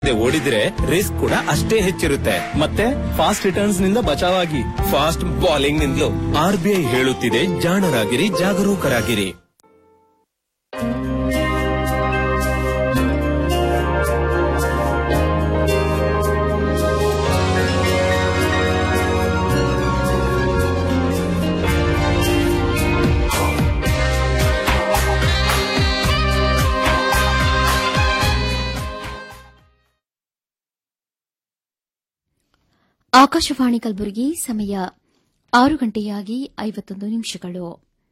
ಓಡಿದ್ರೆ risk ಕೂಡ ಅಷ್ಟೇ ಹೆಚ್ಚಿರುತ್ತೆ ಮತ್ತೆ ಫಾಸ್ಟ್ ರಿಟರ್ನ್ಸ್ ನಿಂದ ಬಚಾವಾಗಿ ಫಾಸ್ಟ್ ಬಾಲಿಂಗ್ ನಿಂದಲೂ ಆರ್ಬಿಐ ಹೇಳುತ್ತಿದೆ ಜಾಣರಾಗಿರಿ ಜಾಗರೂಕರಾಗಿರಿ ಆಕಾಶವಾಣಿ ಕಲಬುರಗಿ ಸಮಯ ಆರು ಗಂಟೆಯಾಗಿ ಐವತ್ತೊಂದು ನಿಮಿಷಗಳು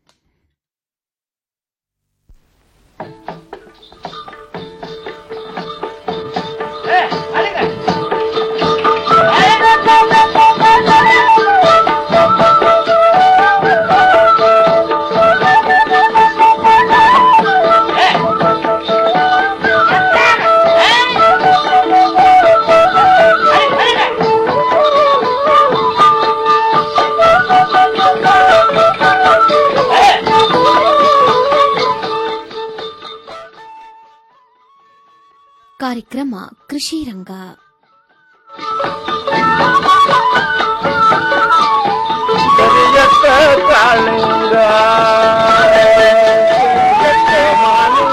ಕಾರ್ಯಕ್ರಮ ಕೃಷಿ ರಂಗ ಕರಿಯತ್ತ ಕಾಳಿಂಗ ಕರಿಯತ್ತ ಮಾಲಿಂಗ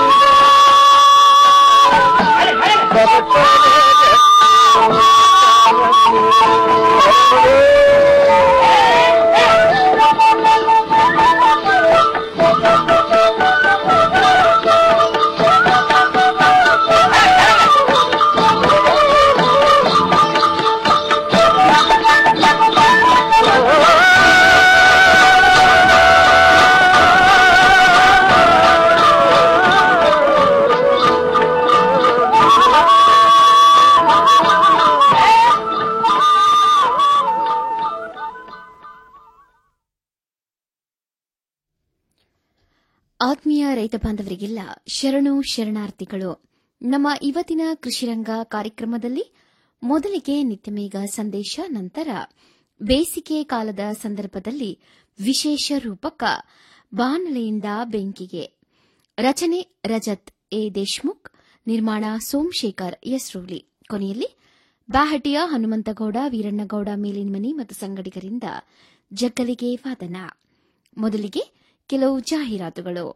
ಆತ್ಮೀಯ ರೈತ ಬಾಂಧವರಿಗೆಲ್ಲ ಶರಣು ಶರಣಾರ್ಥಿಗಳು ನಮ್ಮ ಇವತ್ತಿನ ಕೃಷಿರಂಗ ಕಾರ್ಯಕ್ರಮದಲ್ಲಿ ಮೊದಲಿಗೆ ನಿತ್ಯಮೇಘ ಸಂದೇಶ ನಂತರ ಬೇಸಿಗೆ ಕಾಲದ ಸಂದರ್ಭದಲ್ಲಿ ವಿಶೇಷ ರೂಪಕ ಬಾನಲೆಯಿಂದ ಬೆಂಕಿಗೆ ರಚನೆ ರಜತ್ ಎ ದೇಶ್ಮುಖ್ ನಿರ್ಮಾಣ ಸೋಮಶೇಖರ್ ಯಸ್ರೂಲಿ ಕೊನೆಯಲ್ಲಿ ಬಾಹಟಿಯ ಹನುಮಂತಗೌಡ ವೀರಣ್ಣಗೌಡ ಮೇಲಿನಮನಿ ಮತ್ತು ಸಂಗಡಿಗರಿಂದ ಜಗ್ಗಲಿಗೆ ವಾದನ ಮೊದಲಿಗೆ ಕೆಲವು ಜಾಹೀರಾತುಗಳು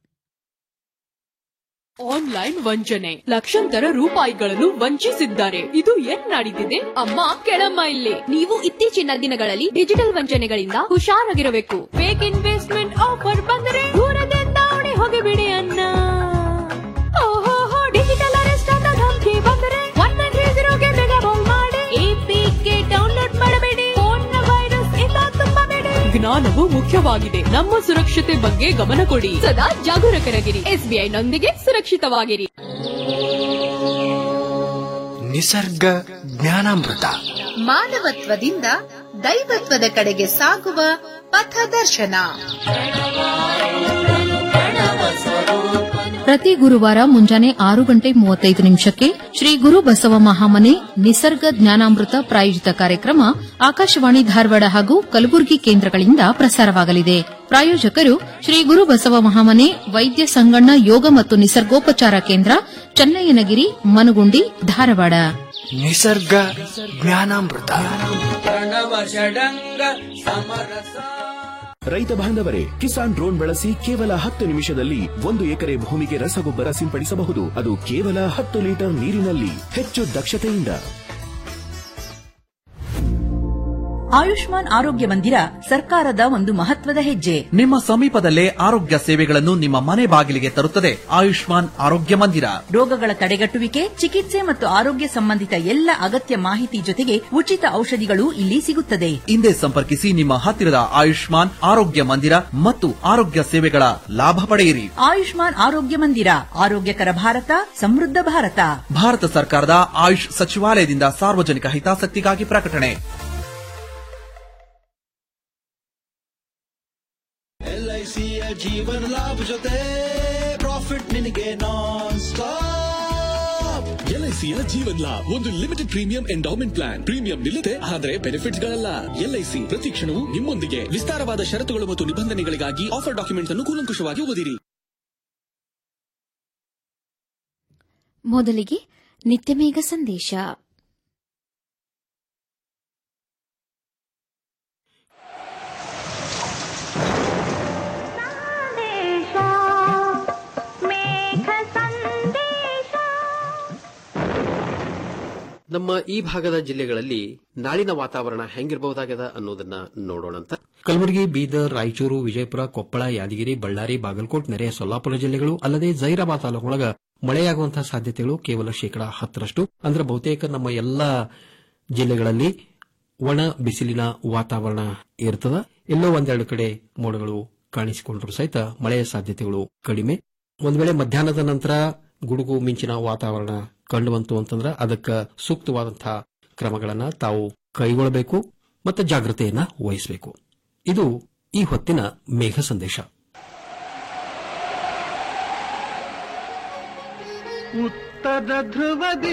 ಆನ್ಲೈನ್ ವಂಚನೆ ಲಕ್ಷಾಂತರ ರೂಪಾಯಿಗಳನ್ನು ವಂಚಿಸಿದ್ದಾರೆ ಇದು ಏನ್ ನಡೀತಿದೆ ಅಮ್ಮ ಕೆಳಮ್ಮ ಇಲ್ಲಿ ನೀವು ಇತ್ತೀಚಿನ ದಿನಗಳಲ್ಲಿ ಡಿಜಿಟಲ್ ವಂಚನೆಗಳಿಂದ ಹುಷಾರಾಗಿರಬೇಕು ಫೇಕ್ ಇನ್ವೆಸ್ಟ್ಮೆಂಟ್ ಆಫರ್ ಬಂದರೆ ದೂರದಿಂದ ಓಡಿ ಹೋಗಿಬಿಡಿ ಅನ್ನ ಓಹೋ ಡಿಜಿಟಲ್ ಅರೆಸ್ಟ್ ಅಂತ ಧಮಕಿ ಬಂದರೆ ಒನ್ ನೈನ್ ತ್ರೀ ಜೀರೋಗೆ ಬೇಗ ಕಾಲ್ ಮಾಡಿ ಎಪಿಕೆ ಡೌನ್ಲೋಡ್ ಮಾಡಬೇಡಿ ಫೋನ್ ವೈರಸ್ ಇಂದ ತುಂಬಬೇಡಿ ಜ್ಞಾನವು ಮುಖ್ಯವಾಗಿದೆ ನಮ್ಮ ಸುರಕ್ಷತೆ ಬಗ್ಗೆ ಗಮನ ಕೊಡಿ ಸದಾ ಜಾಗರೂಕರಾಗಿರಿ ಎಸ್ಬಿಐ ನೊಂದಿಗೆ ಸುರಕ್ಷಿತವಾಗಿರಿ ನಿಸರ್ಗ ಜ್ಞಾನಾಮೃತ ಮಾನವತ್ವದಿಂದ ದೈವತ್ವದ ಕಡೆಗೆ ಸಾಗುವ ಪಥದರ್ಶನ ಪ್ರತಿ ಗುರುವಾರ ಮುಂಜಾನೆ ಆರು ಗಂಟೆ ಮೂವತ್ತೈದು ನಿಮಿಷಕ್ಕೆ ಶ್ರೀ ಗುರು ಬಸವ ಮಹಾಮನೆ ನಿಸರ್ಗ ಜ್ಞಾನಾಮೃತ ಪ್ರಾಯೋಜಿತ ಕಾರ್ಯಕ್ರಮ ಆಕಾಶವಾಣಿ ಧಾರವಾಡ ಹಾಗೂ ಕಲಬುರಗಿ ಕೇಂದ್ರಗಳಿಂದ ಪ್ರಸಾರವಾಗಲಿದೆ ಪ್ರಾಯೋಜಕರು ಶ್ರೀ ಗುರು ಬಸವ ಮಹಾಮನೆ ವೈದ್ಯ ಸಂಗಣ್ಣ ಯೋಗ ಮತ್ತು ನಿಸರ್ಗೋಪಚಾರ ಕೇಂದ್ರ ಚನ್ನಯ್ಯನಗಿರಿ ಮನಗುಂಡಿ ಧಾರವಾಡ ನಿಸರ್ಗ ಜ್ಞಾನಾಮೃತ ರೈತ ಬಾಂಧವರೇ ಕಿಸಾನ್ ಡ್ರೋನ್ ಬಳಸಿ ಕೇವಲ ಹತ್ತು ನಿಮಿಷದಲ್ಲಿ ಒಂದು ಎಕರೆ ಭೂಮಿಗೆ ರಸಗೊಬ್ಬರ ಸಿಂಪಡಿಸಬಹುದು ಅದು ಕೇವಲ ಹತ್ತು ಲೀಟರ್ ನೀರಿನಲ್ಲಿ ಹೆಚ್ಚು ದಕ್ಷತೆಯಿಂದ ಆಯುಷ್ಮಾನ್ ಆರೋಗ್ಯ ಮಂದಿರ ಸರ್ಕಾರದ ಒಂದು ಮಹತ್ವದ ಹೆಜ್ಜೆ ನಿಮ್ಮ ಸಮೀಪದಲ್ಲೇ ಆರೋಗ್ಯ ಸೇವೆಗಳನ್ನು ನಿಮ್ಮ ಮನೆ ಬಾಗಿಲಿಗೆ ತರುತ್ತದೆ ಆಯುಷ್ಮಾನ್ ಆರೋಗ್ಯ ಮಂದಿರ ರೋಗಗಳ ತಡೆಗಟ್ಟುವಿಕೆ ಚಿಕಿತ್ಸೆ ಮತ್ತು ಆರೋಗ್ಯ ಸಂಬಂಧಿತ ಎಲ್ಲ ಅಗತ್ಯ ಮಾಹಿತಿ ಜೊತೆಗೆ ಉಚಿತ ಔಷಧಿಗಳು ಇಲ್ಲಿ ಸಿಗುತ್ತದೆ ಹಿಂದೆ ಸಂಪರ್ಕಿಸಿ ನಿಮ್ಮ ಹತ್ತಿರದ ಆಯುಷ್ಮಾನ್ ಆರೋಗ್ಯ ಮಂದಿರ ಮತ್ತು ಆರೋಗ್ಯ ಸೇವೆಗಳ ಲಾಭ ಪಡೆಯಿರಿ ಆಯುಷ್ಮಾನ್ ಆರೋಗ್ಯ ಮಂದಿರ ಆರೋಗ್ಯಕರ ಭಾರತ ಸಮೃದ್ಧ ಭಾರತ ಭಾರತ ಸರ್ಕಾರದ ಆಯುಷ್ ಸಚಿವಾಲಯದಿಂದ ಸಾರ್ವಜನಿಕ ಹಿತಾಸಕ್ತಿಗಾಗಿ ಪ್ರಕಟಣೆ ಎಲ್ಐಸಿಯ ಜೀವನ ಲಾಭ ಜೊತೆ ಪ್ರಾಫಿಟ್ ನಿನಗೆ ನಾನ್ ಸ್ಟಾಪ್ ಎಲ್ಐಸಿಯ ಜೀವನ್ ಲಾಭ್ ಒಂದು limited premium endowment plan premium ನಿಲ್ಲದೆ ಆದರೆ ಬೆನಿಫಿಟ್ಸ್ ಗಳಲ್ಲ ಎಲ್ಐಸಿ ಪ್ರತಿ ಕ್ಷಣವೂ ನಿಮ್ಮೊಂದಿಗೆ ವಿಸ್ತಾರವಾದ ಷರತ್ತುಗಳು ಮತ್ತು ನಿಬಂಧನೆಗಳಿಗಾಗಿ ಆಫರ್ ಡಾಕ್ಯುಮೆಂಟ್ಸ್ ಅನ್ನು ಕೂಲಂಕುಷವಾಗಿ ಓದಿರಿ ಮೊದಲಿಗೆ ನಿತ್ಯಮೇಘ ಸಂದೇಶ ನಮ್ಮ ಈ ಭಾಗದ ಜಿಲ್ಲೆಗಳಲ್ಲಿ ನಾಳಿನ ವಾತಾವರಣ ಹೆಂಗಿರಬಹುದಾಗ್ಯದ ಅನ್ನೋದನ್ನ ನೋಡೋಣಂತ ಕಲಬುರಗಿ ಬೀದರ್ ರಾಯಚೂರು ವಿಜಯಪುರ ಕೊಪ್ಪಳ ಯಾದಗಿರಿ ಬಳ್ಳಾರಿ ಬಾಗಲಕೋಟ್ ನೆರೆಯ ಸೊಲ್ಲಾಪುರ ಜಿಲ್ಲೆಗಳು ಅಲ್ಲದೆ ಜೈರಾಬಾದ್ ತಾಲೂಕೊಳಗ ಮಳೆಯಾಗುವಂತಹ ಸಾಧ್ಯತೆಗಳು ಕೇವಲ ಶೇಕಡಾ ಹತ್ತರಷ್ಟು ಅಂದ್ರೆ ಬಹುತೇಕ ನಮ್ಮ ಎಲ್ಲಾ ಜಿಲ್ಲೆಗಳಲ್ಲಿ ಒಣ ಬಿಸಿಲಿನ ವಾತಾವರಣ ಇರ್ತದ ಎಲ್ಲೋ ಒಂದೆರಡು ಕಡೆ ಮೋಡಗಳು ಕಾಣಿಸಿಕೊಂಡ್ರು ಸಹಿತ ಮಳೆಯ ಸಾಧ್ಯತೆಗಳು ಕಡಿಮೆ ಒಂದ್ ವೇಳೆ ಮಧ್ಯಾಹ್ನದ ನಂತರ ಗುಡುಗು ಮಿಂಚಿನ ವಾತಾವರಣ ಕಂಡುಬಂತು ಅಂತಂದ್ರೆ ಅದಕ್ಕೆ ಸೂಕ್ತವಾದಂತಹ ಕ್ರಮಗಳನ್ನ ತಾವು ಕೈಗೊಳ್ಳಬೇಕು ಮತ್ತು ಜಾಗ್ರತೆಯನ್ನ ವಹಿಸಬೇಕು ಇದು ಈ ಹೊತ್ತಿನ ಮೇಘ ಸಂದೇಶ ಉತ್ತರ ಧ್ರುವದಿ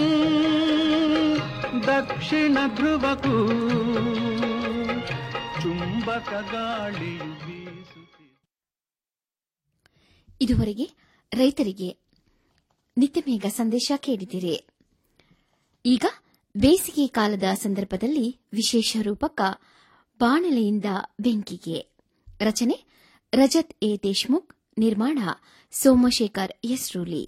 ದಕ್ಷಿಣ ಧ್ರುವಕ್ಕೂ ಚುಂಬಕ ಗಾಳಿಯು ಬೀಸುತ್ತಿದೆ ಇದುವರೆಗೆ ರೈತರಿಗೆ ನಿತ್ಯಮೇಘ ಸಂದೇಶ ಕೇಳಿದಿರಿ ಈಗ ಬೇಸಿಗೆ ಕಾಲದ ಸಂದರ್ಭದಲ್ಲಿ ವಿಶೇಷ ರೂಪಕ ಬಾಣಲೆಯಿಂದ ಬೆಂಕಿಗೆ ರಚನೆ ರಜತ್ ಎ ದೇಶ್ಮುಖ್ ನಿರ್ಮಾಣ ಸೋಮಶೇಖರ್ ಯಸ್ರೂಲಿ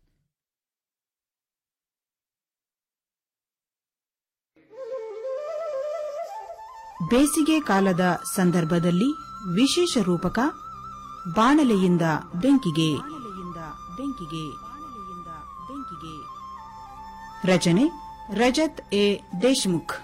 ಬೇಸಿಗೆ ಕಾಲದ ಸಂದರ್ಭದಲ್ಲಿ ವಿಶೇಷ ರೂಪಕ ಬಾಣಲೆಯಿಂದ ಬೆಂಕಿಗೆ ಬೆಂಕಿಗೆ ಬೆಂಕಿಗೆ ರಚನೆ ರಜತ್ ಎ ದೇಶ್ಮುಖ್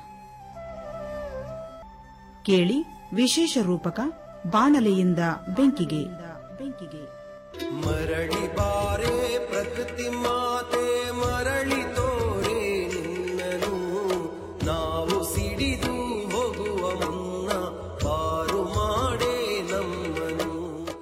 ಕೇಳಿ ವಿಶೇಷ ರೂಪಕ ಬಾಣಲೆಯಿಂದ ಬೆಂಕಿಗೆ ಬೆಂಕಿಗೆ ಮರಳಿ ಬಾರೆ ಪ್ರಕೃತಿ ಮಾತೆ ಮರಳಿ ತೋರೆ ನಿನ್ನನು ನಾವು ಸಿಡಿದು ಹೋಗುವ ಮುನ್ನ ಪಾರು ಮಾಡೇ ನಮ್ಮನು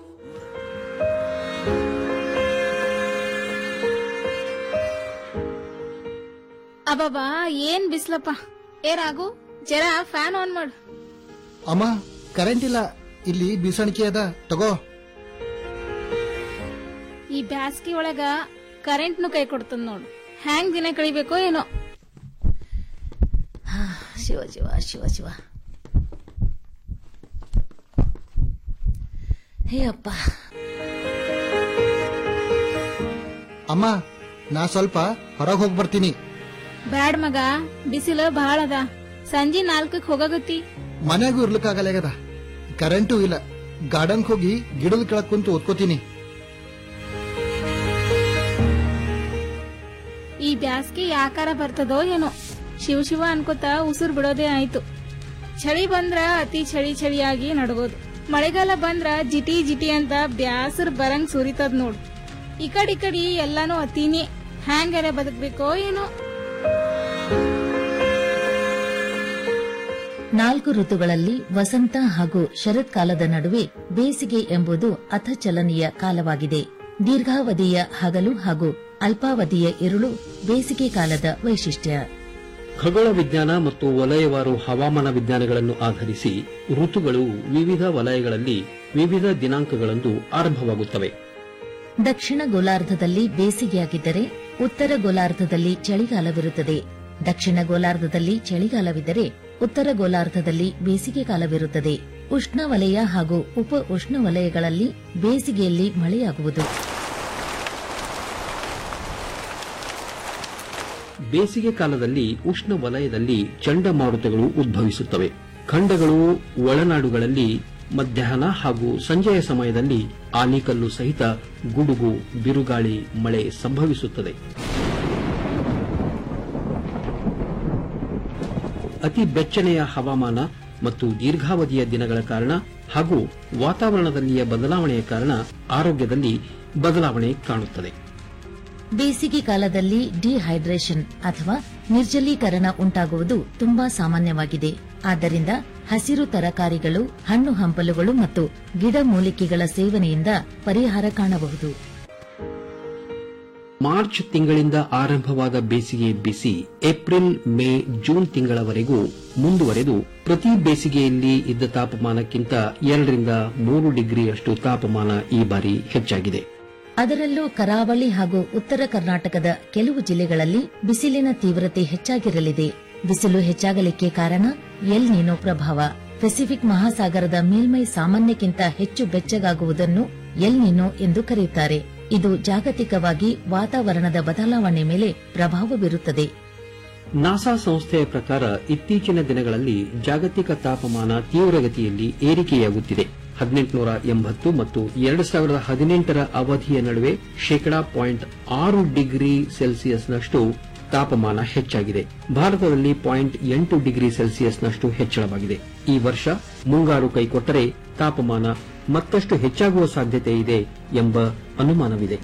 ಅಬ್ಬಬ್ಬಾ ಏನ್ ಬಿಸ್ಲಪ್ಪ ಏ ರಾಗು ಜರ ಫ್ಯಾನ್ ಆನ್ ಮಾಡು ಅಮ್ಮ ಕರೆಂಟ್ ಇಲ್ಲ ಇಲ್ಲಿ ಬೀಸಣಿಕೆ ಅದ ತಗೋ ಈ ಬ್ಯಾಸ್ಗಿ ಒಳಗ ಕರೆಂಟ್ನು ಕೈ ಕೊಡ್ತದ ನೋಡು ಹ್ಯಾಂಗ್ ದಿನ ಕಳಿಬೇಕೋ ಏನೋ ಶಿವ ಶಿವ ಶಿವ ಶಿವ ಹೇ ಅಪ್ಪ ಅಮ್ಮ ನಾ ಸ್ವಲ್ಪ ಹೊರಗೆ ಹೋಗಿ ಬರ್ತೀನಿ ಬ್ಯಾಡ್ ಮಗ ಬಿಸಿಲು ಬಹಳ ಅದ ಸಂಜೆ ನಾಲ್ಕಕ್ ಹೋಗಗತ್ತಿ ಮನೆಗೂ ಇರ್ಲಿಕ್ಕಾಗಲ್ಲಾಗದ ಕರೆಂಟೂ ಇಲ್ಲ ಗಾರ್ಡನ್ಗೆ ಹೋಗಿ ಗಿಡದ ಕೆಳಗ್ ಕುಂತು ಓದ್ಕೋತೀನಿ ಈ ಬ್ಯಾಸ್ಗಿ ಯಾಕಾರ ಬರ್ತದೋ ಏನೋ ಶಿವ ಶಿವ ಅನ್ಕೋತ ಉಸಿರು ಬಿಡೋದೇ ಆಯ್ತು ಚಳಿ ಬಂದ್ರ ಅತಿ ಚಳಿ ಚಳಿಯಾಗಿ ನಡಗೋದು ಮಳೆಗಾಲ ಬಂದ್ರ ಜಿಟಿ ಜಿಟಿ ಅಂತ ಬ್ಯಾಸರ್ ಬರಂಗ್ ಸುರಿತದ್ ನೋಡು ಈ ಕಡೆ ಈ ಕಡೆ ಎಲ್ಲಾನು ಅತಿನೇ ಹ್ಯಾಂಗಾರೆ ಬದುಕ್ಬೇಕೋ ಏನೋ ನಾಲ್ಕು ಋತುಗಳಲ್ಲಿ ವಸಂತ ಹಾಗೂ ಶರತ್ಕಾಲದ ನಡುವೆ ಬೇಸಿಗೆ ಎಂಬುದು ಅಥಚಲನೀಯ ಕಾಲವಾಗಿದೆ ದೀರ್ಘಾವಧಿಯ ಹಗಲು ಹಾಗೂ ಅಲ್ಪಾವಧಿಯ ಇರುಳು ಬೇಸಿಗೆ ಕಾಲದ ವೈಶಿಷ್ಟ್ಯ ಖಗೋಳ ವಿಜ್ಞಾನ ಮತ್ತು ವಲಯವಾರು ಹವಾಮಾನ ವಿಜ್ಞಾನಗಳನ್ನು ಆಧರಿಸಿ ಋತುಗಳು ವಿವಿಧ ವಲಯಗಳಲ್ಲಿ ವಿವಿಧ ದಿನಾಂಕಗಳಂದು ಆರಂಭವಾಗುತ್ತವೆ ದಕ್ಷಿಣ ಗೋಲಾರ್ಧದಲ್ಲಿ ಬೇಸಿಗೆಯಾಗಿದ್ದರೆ ಉತ್ತರ ಗೋಲಾರ್ಧದಲ್ಲಿ ಚಳಿಗಾಲವಿರುತ್ತದೆ ದಕ್ಷಿಣ ಗೋಲಾರ್ಧದಲ್ಲಿ ಚಳಿಗಾಲವಿದ್ದರೆ ಉತ್ತರ ಗೋಲಾರ್ಧದಲ್ಲಿ ಬೇಸಿಗೆ ಕಾಲವಿರುತ್ತದೆ ಉಷ್ಣವಲಯ ಹಾಗೂ ಉಪ ಉಷ್ಣವಲಯಗಳಲ್ಲಿ ಬೇಸಿಗೆಯಲ್ಲಿ ಮಳೆಯಾಗುವುದು ಬೇಸಿಗೆ ಕಾಲದಲ್ಲಿ ಉಷ್ಣ ವಲಯದಲ್ಲಿ ಚಂಡಮಾರುತಗಳು ಉದ್ಭವಿಸುತ್ತವೆ ಖಂಡಗಳು ಒಳನಾಡುಗಳಲ್ಲಿ ಮಧ್ಯಾಹ್ನ ಹಾಗೂ ಸಂಜೆಯ ಸಮಯದಲ್ಲಿ ಆಲಿಕಲ್ಲು ಸಹಿತ ಗುಡುಗು ಬಿರುಗಾಳಿ ಮಳೆ ಸಂಭವಿಸುತ್ತದೆ ಅತಿ ಬೆಚ್ಚನೆಯ ಹವಾಮಾನ ಮತ್ತು ದೀರ್ಘಾವಧಿಯ ದಿನಗಳ ಕಾರಣ ಹಾಗೂ ವಾತಾವರಣದಲ್ಲಿಯ ಬದಲಾವಣೆಯ ಕಾರಣ ಆರೋಗ್ಯದಲ್ಲಿ ಬದಲಾವಣೆ ಕಾಣುತ್ತದೆ ಬೇಸಿಗೆ ಕಾಲದಲ್ಲಿ ಡಿಹೈಡ್ರೇಷನ್ ಅಥವಾ ನಿರ್ಜಲೀಕರಣ ಉಂಟಾಗುವುದು ತುಂಬಾ ಸಾಮಾನ್ಯವಾಗಿದೆ ಆದ್ದರಿಂದ ಹಸಿರು ತರಕಾರಿಗಳು ಹಣ್ಣು ಹಂಪಲುಗಳು ಮತ್ತು ಗಿಡಮೂಲಿಕೆಗಳ ಸೇವನೆಯಿಂದ ಪರಿಹಾರ ಕಾಣಬಹುದು ಮಾರ್ಚ್ ತಿಂಗಳಿಂದ ಆರಂಭವಾದ ಬೇಸಿಗೆ ಬಿಸಿ ಏಪ್ರಿಲ್ ಮೇ ಜೂನ್ ತಿಂಗಳವರೆಗೂ ಮುಂದುವರೆದು ಪ್ರತಿ ಬೇಸಿಗೆಯಲ್ಲಿ ಇದ್ದ ತಾಪಮಾನಕ್ಕಿಂತ ಎರಡರಿಂದ ಮೂರು ಡಿಗ್ರಿಯಷ್ಟು ತಾಪಮಾನ ಈ ಬಾರಿ ಹೆಚ್ಚಾಗಿದೆ ಅದರಲ್ಲೂ ಕರಾವಳಿ ಹಾಗೂ ಉತ್ತರ ಕರ್ನಾಟಕದ ಕೆಲವು ಜಿಲ್ಲೆಗಳಲ್ಲಿ ಬಿಸಿಲಿನ ತೀವ್ರತೆ ಹೆಚ್ಚಾಗಿರಲಿದೆ ಬಿಸಿಲು ಹೆಚ್ಚಾಗಲಿಕ್ಕೆ ಕಾರಣ ಎಲ್ ನೀನೋ ಪ್ರಭಾವ ಪೆಸಿಫಿಕ್ ಮಹಾಸಾಗರದ ಮೇಲ್ಮೈ ಸಾಮಾನ್ಯಕ್ಕಿಂತ ಹೆಚ್ಚು ಬೆಚ್ಚಗಾಗುವುದನ್ನು ಎಲ್ ನೀನೋ ಎಂದು ಕರೆಯುತ್ತಾರೆ ಇದು ಜಾಗತಿಕವಾಗಿ ವಾತಾವರಣದ ಬದಲಾವಣೆ ಮೇಲೆ ಪ್ರಭಾವ ಬೀರುತ್ತದೆ ನಾಸಾ ಸಂಸ್ಥೆಯ ಪ್ರಕಾರ ಇತ್ತೀಚಿನ ದಿನಗಳಲ್ಲಿ ಜಾಗತಿಕ ತಾಪಮಾನ ತೀವ್ರಗತಿಯಲ್ಲಿ ಏರಿಕೆಯಾಗುತ್ತಿದೆ ಹದಿನೆಂಟುನೂರ ಎಂಬತ್ತು ಮತ್ತು ಎರಡು ಸಾವಿರದ ಹದಿನೆಂಟರ ಅವಧಿಯ ನಡುವೆ ಶೇಕಡಾ ಪಾಯಿಂಟ್ ಆರು ಡಿಗ್ರಿ ಸೆಲ್ಸಿಯಸ್ನಷ್ಟು ತಾಪಮಾನ ಹೆಚ್ಚಾಗಿದೆ ಭಾರತದಲ್ಲಿ ಪಾಯಿಂಟ್ ಎಂಟು ಡಿಗ್ರಿ ಸೆಲ್ಸಿಯಸ್ನಷ್ಟು ಹೆಚ್ಚಳವಾಗಿದೆ ಈ ವರ್ಷ ಮುಂಗಾರು ಕೈಕೊಟ್ಟರೆ ತಾಪಮಾನ ಮತ್ತಷ್ಟು ಹೆಚ್ಚಾಗುವ ಸಾಧ್ಯತೆ ಇದೆ ಎಂಬ ಅನುಮಾನವಿದೆ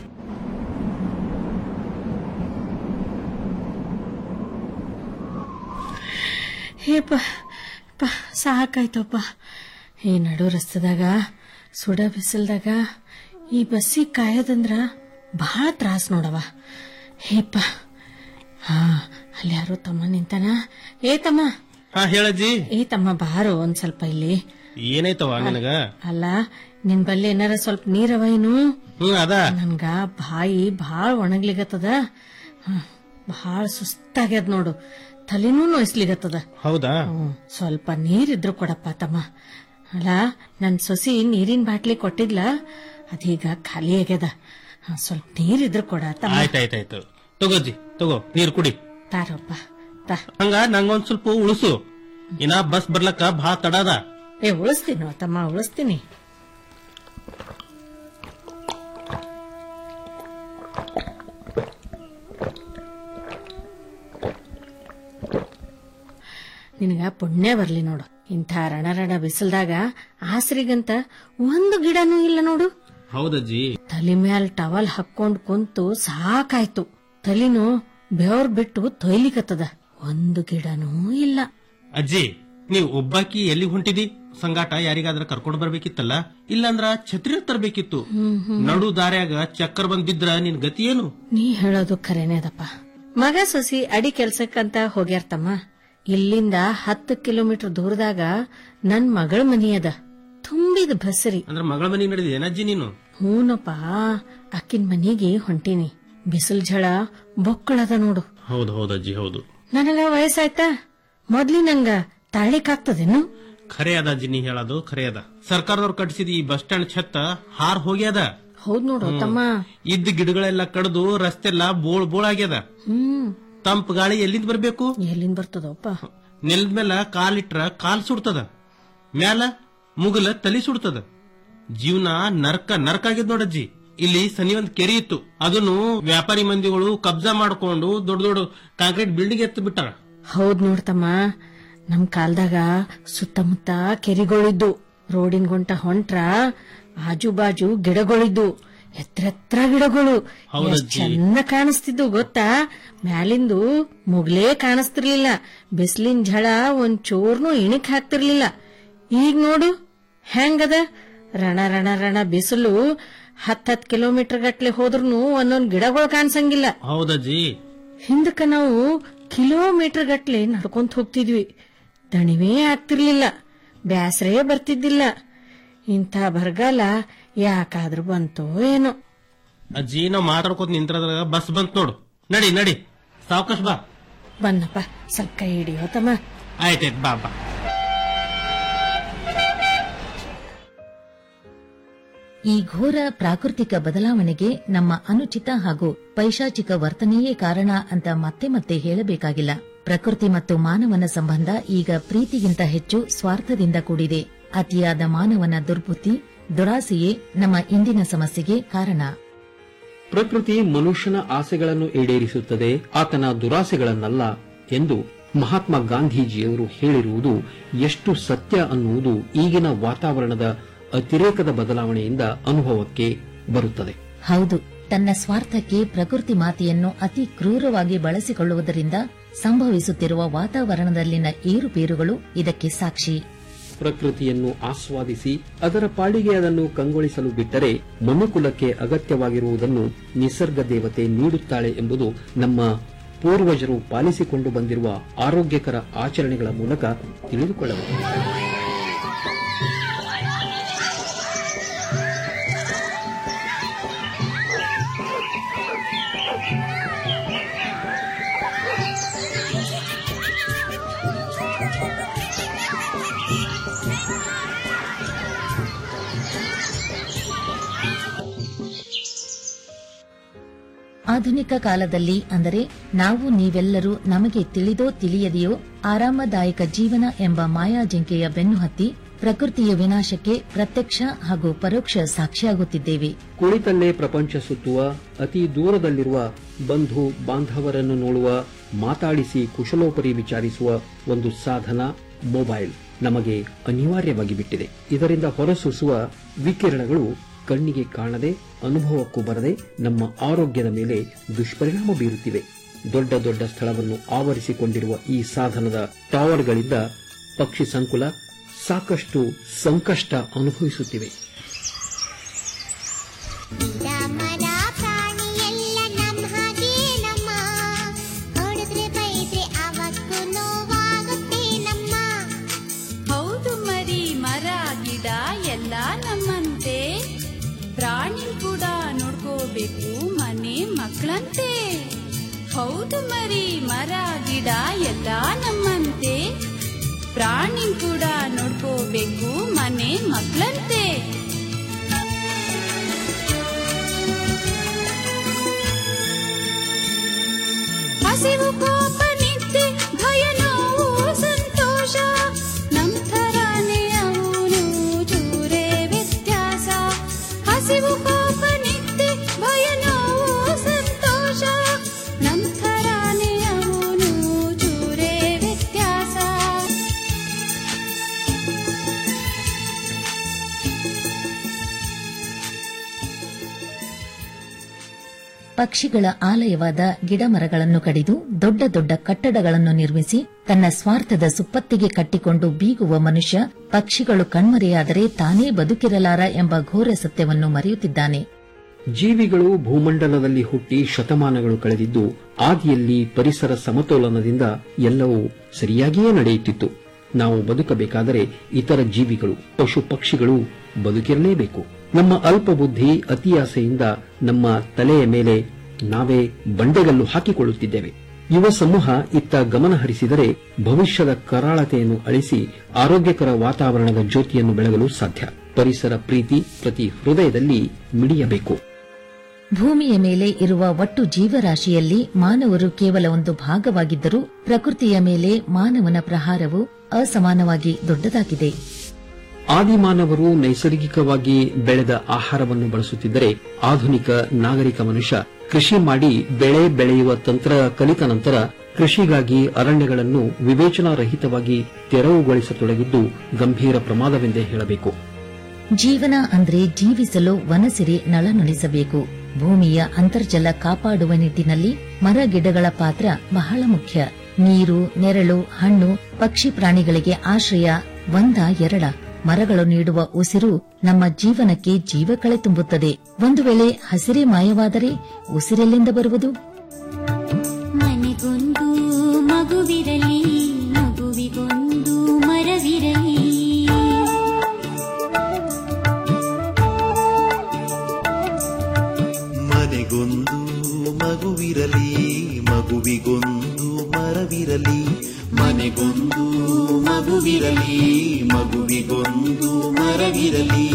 ಹೇಪ ಪ ಸಾಕಾಯ್ತಪ್ಪ ಈ ನಡು ರಸ್ತದಾಗ ಸುಡ ಬಿಸಿಲ್ದಾಗ ಈ ಬಸ್ಸಿಗೆ ಕಾಯೋದಂದ್ರ ಬಹಳ ತ್ರಾಸ್ ನೋಡವ ಹೇಪ ಹಾ ಅಲ್ಲಿ ಯಾರೋ ತಮ್ಮ ನಿಂತಾನ ಏ ತಮ್ಮ ಹಾ ಹೇಳಜ್ಜಿ ಏ ತಮ್ಮ ಬಾರೋ ಒಂದ್ ಸ್ವಲ್ಪ ಇಲ್ಲಿ ಏನಾಯ್ತವ ನಿನಗ ಅಲ್ಲ ನಿನ್ ಬಲ್ಲಿ ಏನಾರ ಸ್ವಲ್ಪ ನೀರವ ಏನು ಹ್ಮ್ ಅದ ನನ್ಗ ಬಾಯಿ ಭಾಳ ಒಣಗ್ಲಿಗತ್ತದ ಹ್ಮ್, ಭಾಳ ಸುಸ್ತಾಗ್ಯದ ನೋಡು ತಲೆನೂ ನೋಯಿಸ್ಲಿಗತ್ತದ ಹೌದಾ ಹ್ಮ್, ಸ್ವಲ್ಪ ನೀರಿದ್ರು ಕೊಡಪ್ಪ ತಮ್ಮ ಅಲ್ಲ ನನ್ ಸೊಸಿ ನೀರಿನ ಬಾಟ್ಲಿ ಕೊಟ್ಟಿದ್ಲ ಅದೀಗ ಖಾಲಿ ಆಗ್ಯದ ಹ, ಸ್ವಲ್ಪ ನೀರಿದ್ರು ಕೊಡ ತಮ್ಮ ಆಯ್ತಾಯ್ತಾಯ್ತು ತಗೋಜ್ಜಿ ತಗೋ ನೀರ್ ಕುಡಿ ತಾರಪ್ಪ ತಾ ಹಂಗ ನಂಗೊಂದ್ ಸ್ವಲ್ಪ ಉಳಿಸು ಇನ್ನ ಬಸ್ ಬರ್ಲಕ್ಕ ಭಾಳ ತಡದ ಏ ಉಳಿಸ್ತೀನಿ ತಮ್ಮ ಉಳಿಸ್ತೀನಿ ನಿನಗ ಪುಣ್ಯ ಬರ್ಲಿ ನೋಡು ಇಂಥ ರಣ ಬಿಸಿಲ್ದಾಗ ಆಸರಿಗಂತ ಒಂದು ಗಿಡನೂ ಇಲ್ಲ ನೋಡು ಹೌದಜ್ಜಿ ತಲೆ ಮ್ಯಾಲ್ ಟವಲ್ ಹಾಕೊಂಡ್ ಕುಂತು ಸಾಕಾಯ್ತು ತಲಿನೂ ಬೆವರ್ ಬಿಟ್ಟು ತೊಯ್ಲಿಕತ್ತದ ಒಂದು ಗಿಡನೂ ಇಲ್ಲ ಅಜ್ಜಿ ನೀವ್ ಒಬ್ಬಾಕಿ ಎಲ್ಲಿ ಹೊಂಟಿದಿ ಸಂಗಾಟ ಯಾರಿಗಾದ್ರ ಕರ್ಕೊಂಡ್ ಬರ್ಬೇಕಿತ್ತಲ್ಲ ಇಲ್ಲಾಂದ್ರ ಛತ್ರಿ ತರ್ಬೇಕಿತ್ತು ಹ್ಮ್, ಹ್ಮ್. ನಡು ದಾರ್ಯಾಗ ಚಕ್ಕರ್ ಬಂದ್ ಬಿದ್ರ ನಿನ್ ಗತಿ ಏನು ನೀ ಹೇಳೋದು ಖರೇನೇದಪ್ಪ ಮಗ ಸೊಸಿ ಅಡಿ ಕೆಲ್ಸಕ್ಕಂತ ಹೋಗ್ಯಾರ್ತಮ್ಮ ಇಲ್ಲಿಂದ ಹತ್ತು ಕಿಲೋಮೀಟರ್ ದೂರದಾಗ ನನ್ ಮಗಳ ಮನಿ ಅದ ತುಂಬಿದ ಬಸರಿ ಅಂದ್ರ ಮಗಳ ಮನಿ ನಡೆದಿ ಏನಜ್ಜಿ ನೀನು ಹೂನಪ್ಪ ಅಕ್ಕಿನ ಮನಿಗೆ ಹೊಂಟೀನಿ ಬಿಸಿಲ್ ಝಳ ಬೊಕ್ಕಳದ ನೋಡು ಹೌದು ಹೌದಜ್ಜಿ ಹೌದು ನನಗ ವಯಸ್ಸಾಯ್ತಾ ಮೊದ್ಲಿನಂಗ ತಾಳಿಕಾಗ್ತದೇನು ಖರೆ ಅದ ಅಜ್ಜಿ ನೀ ಹೇಳೋದು ಖರೆ ಅದ ಸರ್ಕಾರದವ್ರು ಕಟ್ಸಿದ ಈ ಬಸ್ ಸ್ಟ್ಯಾಂಡ್ ಛತ್ತ ಹಾರ್ ಹೋಗ್ಯದ ಹೌದ್ ನೋಡು ತಮ್ಮ ಇದ್ದ ಗಿಡಗಳೆಲ್ಲ ಕಡ್ದು ರಸ್ತೆಲ್ಲ ಬೋಳ್ ಬೋಳ್ ಆಗ್ಯದ ಹ್ಮ್ ತಂಪ್ ಗಾಳಿ ಎಲ್ಲಿಂದ ಬರ್ಬೇಕು ಎಲ್ಲಿಂದ ಬರ್ತದಪ್ಪ ನೆಲದ ಮೇಲೆ ಕಾಲಿಟ್ರ ಕಾಲ್ ಸುಡ್ತದ ಮ್ಯಾಲ ಮುಗಲ ತಲಿ ಸುಡ್ತದ ಜೀವನ ನರ್ಕ ನರ್ಕ ಆಗಿದ್ ನೋಡಜ್ಜಿ ಇಲ್ಲಿ ಸನಿ ಒಂದ್ ಕೆರೆ ಇತ್ತು ಅದನ್ನು ವ್ಯಾಪಾರಿ ಮಂದಿಗಳು ಕಬ್ಜಾ ಮಾಡ್ಕೊಂಡು ದೊಡ್ಡ ದೊಡ್ಡ ಕಾಂಕ್ರೀಟ್ ಬಿಲ್ಡಿಂಗ್ ಎತ್ತು ಬಿಟ್ಟಾರ ಹೌದ್ ನೋಡ್ತಮ್ಮ ನಮ್ ಕಾಲ್ದಾಗ ಸುತ್ತಮುತ್ತ ಕೆರಿಗಳಿದ್ದು ರೋಡಿನ ಗುಂಟ ಹೊಂಟ್ರ ಆಜು ಬಾಜು ಗಿಡಗಳಿದ್ದು ಎತ್ರ ಎತ್ರ ಗಿಡಗಳು ಹೌದಜ್ಜಿ. ಎಷ್ಟ್ ಚಂದ ಕಾಣಿಸ್ತಿದ್ದು ಗೊತ್ತಾ ಮ್ಯಾಲಿಂದು ಮುಗ್ಲೇ ಕಾಣಿಸ್ತಿರ್ಲಿಲ್ಲ ಬಿಸಿಲಿನ ಝಳ ಒಂದ್ ಚೂರ್ನು ಇಣಿಕ್ ಹಾಕ್ತಿರ್ಲಿಲ್ಲ ಈಗ ನೋಡು ಹೆಂಗದ ರಣ ರಣ ರಣ ಬಿಸಿಲು ಹತ್ ಹತ್ ಕಿಲೋಮೀಟರ್ ಗಟ್ಲೆ ಹೋದ್ರೂ ಒಂದೊಂದ್ ಗಿಡಗಳು ಕಾಣಿಸಂಗಿಲ್ಲ ಹೌದಜ್ಜಿ ಹಿಂದಕ್ಕ ನಾವು ಕಿಲೋಮೀಟರ್ ಗಟ್ಲೆ ನಡ್ಕೊಂತ ಹೋಗ್ತಿದ್ವಿ ದಣಿವೇ ಆಗ್ತಿರ್ಲಿಲ್ಲ ಬ್ಯಾಸರೇ ಬರ್ತಿದ್ದಿಲ್ಲ ಇಂಥ ಬರಗಾಲ ಯಾಕಾದ್ರೂ ಬಂತೋ ಏನೋ ಅಜ್ಜಿ ನಾವ್ ಮಾತಾಡ್ಕೋತ ನಿಂತ್ರದಾಗ ಬಸ್ ಬಂತ್ ನೋಡು ನಡಿ ನಡಿ ಸಾವಕಾಶ ಬಾ ಬನ್ನಪ್ಪ ಸ್ವಲ್ಪ ಕೈ ಹಿಡಿಯೋ ತಮ್ಮ ಆಯ್ತಾಯ್ತು ಬಾ ಬಾ ಈ ಘೋರ ಪ್ರಾಕೃತಿಕ ಬದಲಾವಣೆಗೆ ನಮ್ಮ ಅನುಚಿತ ಹಾಗೂ ಪೈಶಾಚಿಕ ವರ್ತನೆಯೇ ಕಾರಣ ಅಂತ ಮತ್ತೆ ಮತ್ತೆ ಹೇಳಬೇಕಾಗಿಲ್ಲ ಪ್ರಕೃತಿ ಮತ್ತು ಮಾನವನ ಸಂಬಂಧ ಈಗ ಪ್ರೀತಿಗಿಂತ ಹೆಚ್ಚು ಸ್ವಾರ್ಥದಿಂದ ಕೂಡಿದೆ ಅತಿಯಾದ ಮಾನವನ ದುರ್ಬುದ್ಧಿ ದುರಾಸೆಯೇ ನಮ್ಮ ಇಂದಿನ ಸಮಸ್ಯೆಗೆ ಕಾರಣ ಪ್ರಕೃತಿ ಮನುಷ್ಯನ ಆಸೆಗಳನ್ನು ಈಡೇರಿಸುತ್ತದೆ ಆತನ ದುರಾಸೆಗಳನ್ನಲ್ಲ ಎಂದು ಮಹಾತ್ಮ ಗಾಂಧೀಜಿಯವರು ಹೇಳಿರುವುದು ಎಷ್ಟು ಸತ್ಯ ಅನ್ನುವುದು ಈಗಿನ ವಾತಾವರಣದ ಅತಿರೇಕದ ಬದಲಾವಣೆಯಿಂದ ಅನುಭವಕ್ಕೆ ಬರುತ್ತದೆ ಹೌದು ತನ್ನ ಸ್ವಾರ್ಥಕ್ಕೆ ಪ್ರಕೃತಿ ಮಾತೆಯನ್ನು ಅತಿ ಕ್ರೂರವಾಗಿ ಬಳಸಿಕೊಳ್ಳುವುದರಿಂದ ಸಂಭವಿಸುತ್ತಿರುವ ವಾತಾವರಣದಲ್ಲಿನ ಏರುಪೇರುಗಳು ಇದಕ್ಕೆ ಸಾಕ್ಷಿ ಪ್ರಕೃತಿಯನ್ನು ಆಸ್ವಾದಿಸಿ ಅದರ ಪಾಡಿಗೆ ಅದನ್ನು ಕಂಗೊಳಿಸಲು ಬಿಟ್ಟರೆ ಮನುಕುಲಕ್ಕೆ ಅಗತ್ಯವಾಗಿರುವುದನ್ನು ನಿಸರ್ಗ ದೇವತೆ ನೀಡುತ್ತಾಳೆ ಎಂಬುದು ನಮ್ಮ ಪೂರ್ವಜರು ಪಾಲಿಸಿಕೊಂಡು ಬಂದಿರುವ ಆರೋಗ್ಯಕರ ಆಚರಣೆಗಳ ಮೂಲಕ ತಿಳಿದುಕೊಳ್ಳಬಹುದು ಆಧುನಿಕ ಕಾಲದಲ್ಲಿ ಅಂದರೆ ನಾವು ನೀವೆಲ್ಲರೂ ನಮಗೆ ತಿಳಿದೋ ತಿಳಿಯದೆಯೋ ಆರಾಮದಾಯಕ ಜೀವನ ಎಂಬ ಮಾಯಾಜಿಂಕೆಯ ಬೆನ್ನು ಹತ್ತಿ ಪ್ರಕೃತಿಯ ವಿನಾಶಕ್ಕೆ ಪ್ರತ್ಯಕ್ಷ ಹಾಗೂ ಪರೋಕ್ಷ ಸಾಕ್ಷಿಯಾಗುತ್ತಿದ್ದೇವೆ ಕುಳಿತಲ್ಲೇ ಪ್ರಪಂಚ ಸುತ್ತುವ ಅತಿ ದೂರದಲ್ಲಿರುವ ಬಂಧು ಬಾಂಧವರನ್ನು ನೋಡುವ ಮಾತಾಡಿಸಿ ಕುಶಲೋಪರಿ ವಿಚಾರಿಸುವ ಒಂದು ಸಾಧನ ಮೊಬೈಲ್ ನಮಗೆ ಅನಿವಾರ್ಯವಾಗಿ ಬಿಟ್ಟಿದೆ ಇದರಿಂದ ಹೊರಸೂಸುವ ವಿಕಿರಣಗಳು ಕಣ್ಣಿಗೆ ಕಾಣದೆ ಅನುಭವಕ್ಕೂ ಬರದೆ ನಮ್ಮ ಆರೋಗ್ಯದ ಮೇಲೆ ದುಷ್ಪರಿಣಾಮ ಬೀರುತ್ತಿವೆ ದೊಡ್ಡ ದೊಡ್ಡ ಸ್ಥಳವನ್ನು ಆವರಿಸಿಕೊಂಡಿರುವ ಈ ಸಾಧನದ ಟವರ್ಗಳಿಂದ ಪಕ್ಷಿ ಸಂಕುಲ ಸಾಕಷ್ಟು ಸಂಕಷ್ಟ ಅನುಭವಿಸುತ್ತಿವೆ ಹೌದು ಮರಿ ಮರ ಗಿಡ ಎಲ್ಲ ನಮ್ಮಂತೆ ಪ್ರಾಣಿ ಕೂಡ ನೋಡ್ಕೋಬೇಕು ಮನೆ ಮಕ್ಕಳಂತೆ ಹೌದು ಮರಿ ಮರ ಗಿಡ ಎಲ್ಲ ನಮ್ಮಂತೆ ಪ್ರಾಣಿ ಕೂಡ ನೋಡ್ಕೋಬೇಕು ಮನೆ ಮಕ್ಕಳಂತೆ ಹಸಿವು ಕೋಪ ನಿದ್ದೆ ಭಯ ನೋವು ಸಂತೋಷ ನಮ್ ಥರಾನೇ ಅವನು ಚೂರೇ ವ್ಯತ್ಯಾಸ ಹಸಿವು ಕೋಪ ನಿದ್ದೆ ಭಯ ನೋವು ಸಂತೋಷ ನಮ್ ಥರಾನೇ ಅವನು ಚೂರೇ ವ್ಯತ್ಯಾಸ ಪಕ್ಷಿಗಳ ಆಲಯವಾದ ಗಿಡಮರಗಳನ್ನು ಕಡಿದು ದೊಡ್ಡ ದೊಡ್ಡ ಕಟ್ಟಡಗಳನ್ನು ನಿರ್ಮಿಸಿ ತನ್ನ ಸ್ವಾರ್ಥದ ಸುಪ್ಪತ್ತಿಗೆ ಕಟ್ಟಿಕೊಂಡು ಬೀಗುವ ಮನುಷ್ಯ ಪಕ್ಷಿಗಳು ಕಣ್ಮರೆಯಾದರೆ ತಾನೇ ಬದುಕಿರಲಾರ ಎಂಬ ಘೋರ ಸತ್ಯವನ್ನು ಮರೆಯುತ್ತಿದ್ದಾನೆ ಜೀವಿಗಳು ಭೂಮಂಡಲದಲ್ಲಿ ಹುಟ್ಟಿ ಶತಮಾನಗಳು ಕಳೆದಿದ್ದು ಆದಿಯಲ್ಲಿ ಪರಿಸರ ಸಮತೋಲನದಿಂದ ಎಲ್ಲವೂ ಸರಿಯಾಗಿಯೇ ನಡೆಯುತ್ತಿತ್ತು ನಾವು ಬದುಕಬೇಕಾದರೆ ಇತರ ಜೀವಿಗಳು ಪಶು ಪಕ್ಷಿಗಳು ಬದುಕಿರಲೇಬೇಕು ನಮ್ಮ ಅಲ್ಪ ಬುದ್ಧಿ ಅತಿಯಾಸೆಯಿಂದ ನಮ್ಮ ತಲೆಯ ಮೇಲೆ ನಾವೇ ಬಂಡೆಗಲ್ಲು ಹಾಕಿಕೊಳ್ಳುತ್ತಿದ್ದೇವೆ ಯುವ ಸಮೂಹ ಇತ್ತ ಗಮನ ಹರಿಸಿದರೆ ಭವಿಷ್ಯದ ಕರಾಳತೆಯನ್ನು ಅಳಿಸಿ ಆರೋಗ್ಯಕರ ವಾತಾವರಣದ ಜ್ಯೋತಿಯನ್ನು ಬೆಳಗಲು ಸಾಧ್ಯ ಪರಿಸರ ಪ್ರೀತಿ ಪ್ರತಿ ಹೃದಯದಲ್ಲಿ ಮಿಡಿಯಬೇಕು ಭೂಮಿಯ ಮೇಲೆ ಇರುವ ಒಟ್ಟು ಜೀವರಾಶಿಯಲ್ಲಿ ಮಾನವರು ಕೇವಲ ಒಂದು ಭಾಗವಾಗಿದ್ದರೂ ಪ್ರಕೃತಿಯ ಮೇಲೆ ಮಾನವನ ಪ್ರಹಾರವು ಅಸಮಾನವಾಗಿ ದೊಡ್ಡದಾಗಿದೆ ಆದಿಮಾನವರು ನೈಸರ್ಗಿಕವಾಗಿ ಬೆಳೆದ ಆಹಾರವನ್ನು ಬಳಸುತ್ತಿದ್ದರೆ ಆಧುನಿಕ ನಾಗರಿಕ ಮನುಷ್ಯ ಕೃಷಿ ಮಾಡಿ ಬೆಳೆ ಬೆಳೆಯುವ ತಂತ್ರ ಕಲಿತ ನಂತರ ಕೃಷಿಗಾಗಿ ಅರಣ್ಯಗಳನ್ನು ವಿವೇಚನಾರಹಿತವಾಗಿ ತೆರವುಗೊಳಿಸತೊಡಗಿದ್ದು ಗಂಭೀರ ಪ್ರಮಾದವೆಂದೇ ಹೇಳಬೇಕು ಜೀವನ ಅಂದ್ರೆ ಜೀವಿಸಲು ವನಸಿರಿ ನಳನಳಿಸಬೇಕು ಭೂಮಿಯ ಅಂತರ್ಜಲ ಕಾಪಾಡುವ ನಿಟ್ಟಿನಲ್ಲಿ ಮರ ಗಿಡಗಳ ಪಾತ್ರ ಬಹಳ ಮುಖ್ಯ ನೀರು ನೆರಳು ಹಣ್ಣು ಪಕ್ಷಿ ಪ್ರಾಣಿಗಳಿಗೆ ಆಶ್ರಯ ಒಂದ ಎರಡ ಮರಗಳು ನೀಡುವ ಉಸಿರು ನಮ್ಮ ಜೀವನಕ್ಕೆ ಜೀವ ಕಳೆ ತುಂಬುತ್ತದೆ ಒಂದು ವೇಳೆ ಹಸಿರೇ ಮಾಯವಾದರೆ ಉಸಿರೆಲ್ಲಿಂದ ಬರುವುದು ಮನೆಗೊಂದು ಮಗುವಿರಲಿ ಮಗುವಿಗೊಂದು ಮರವಿರಲಿ ಮನೆಗೊಂದು ಮಗುವಿರಲಿ ಮಗುವಿಗೊಂದು ಮರವಿರಲಿ ಮನೆಗೊಂದು ಮಗುವಿರಲಿ ಮಗುವಿಗೊಂದು ಮರವಿರಲಿ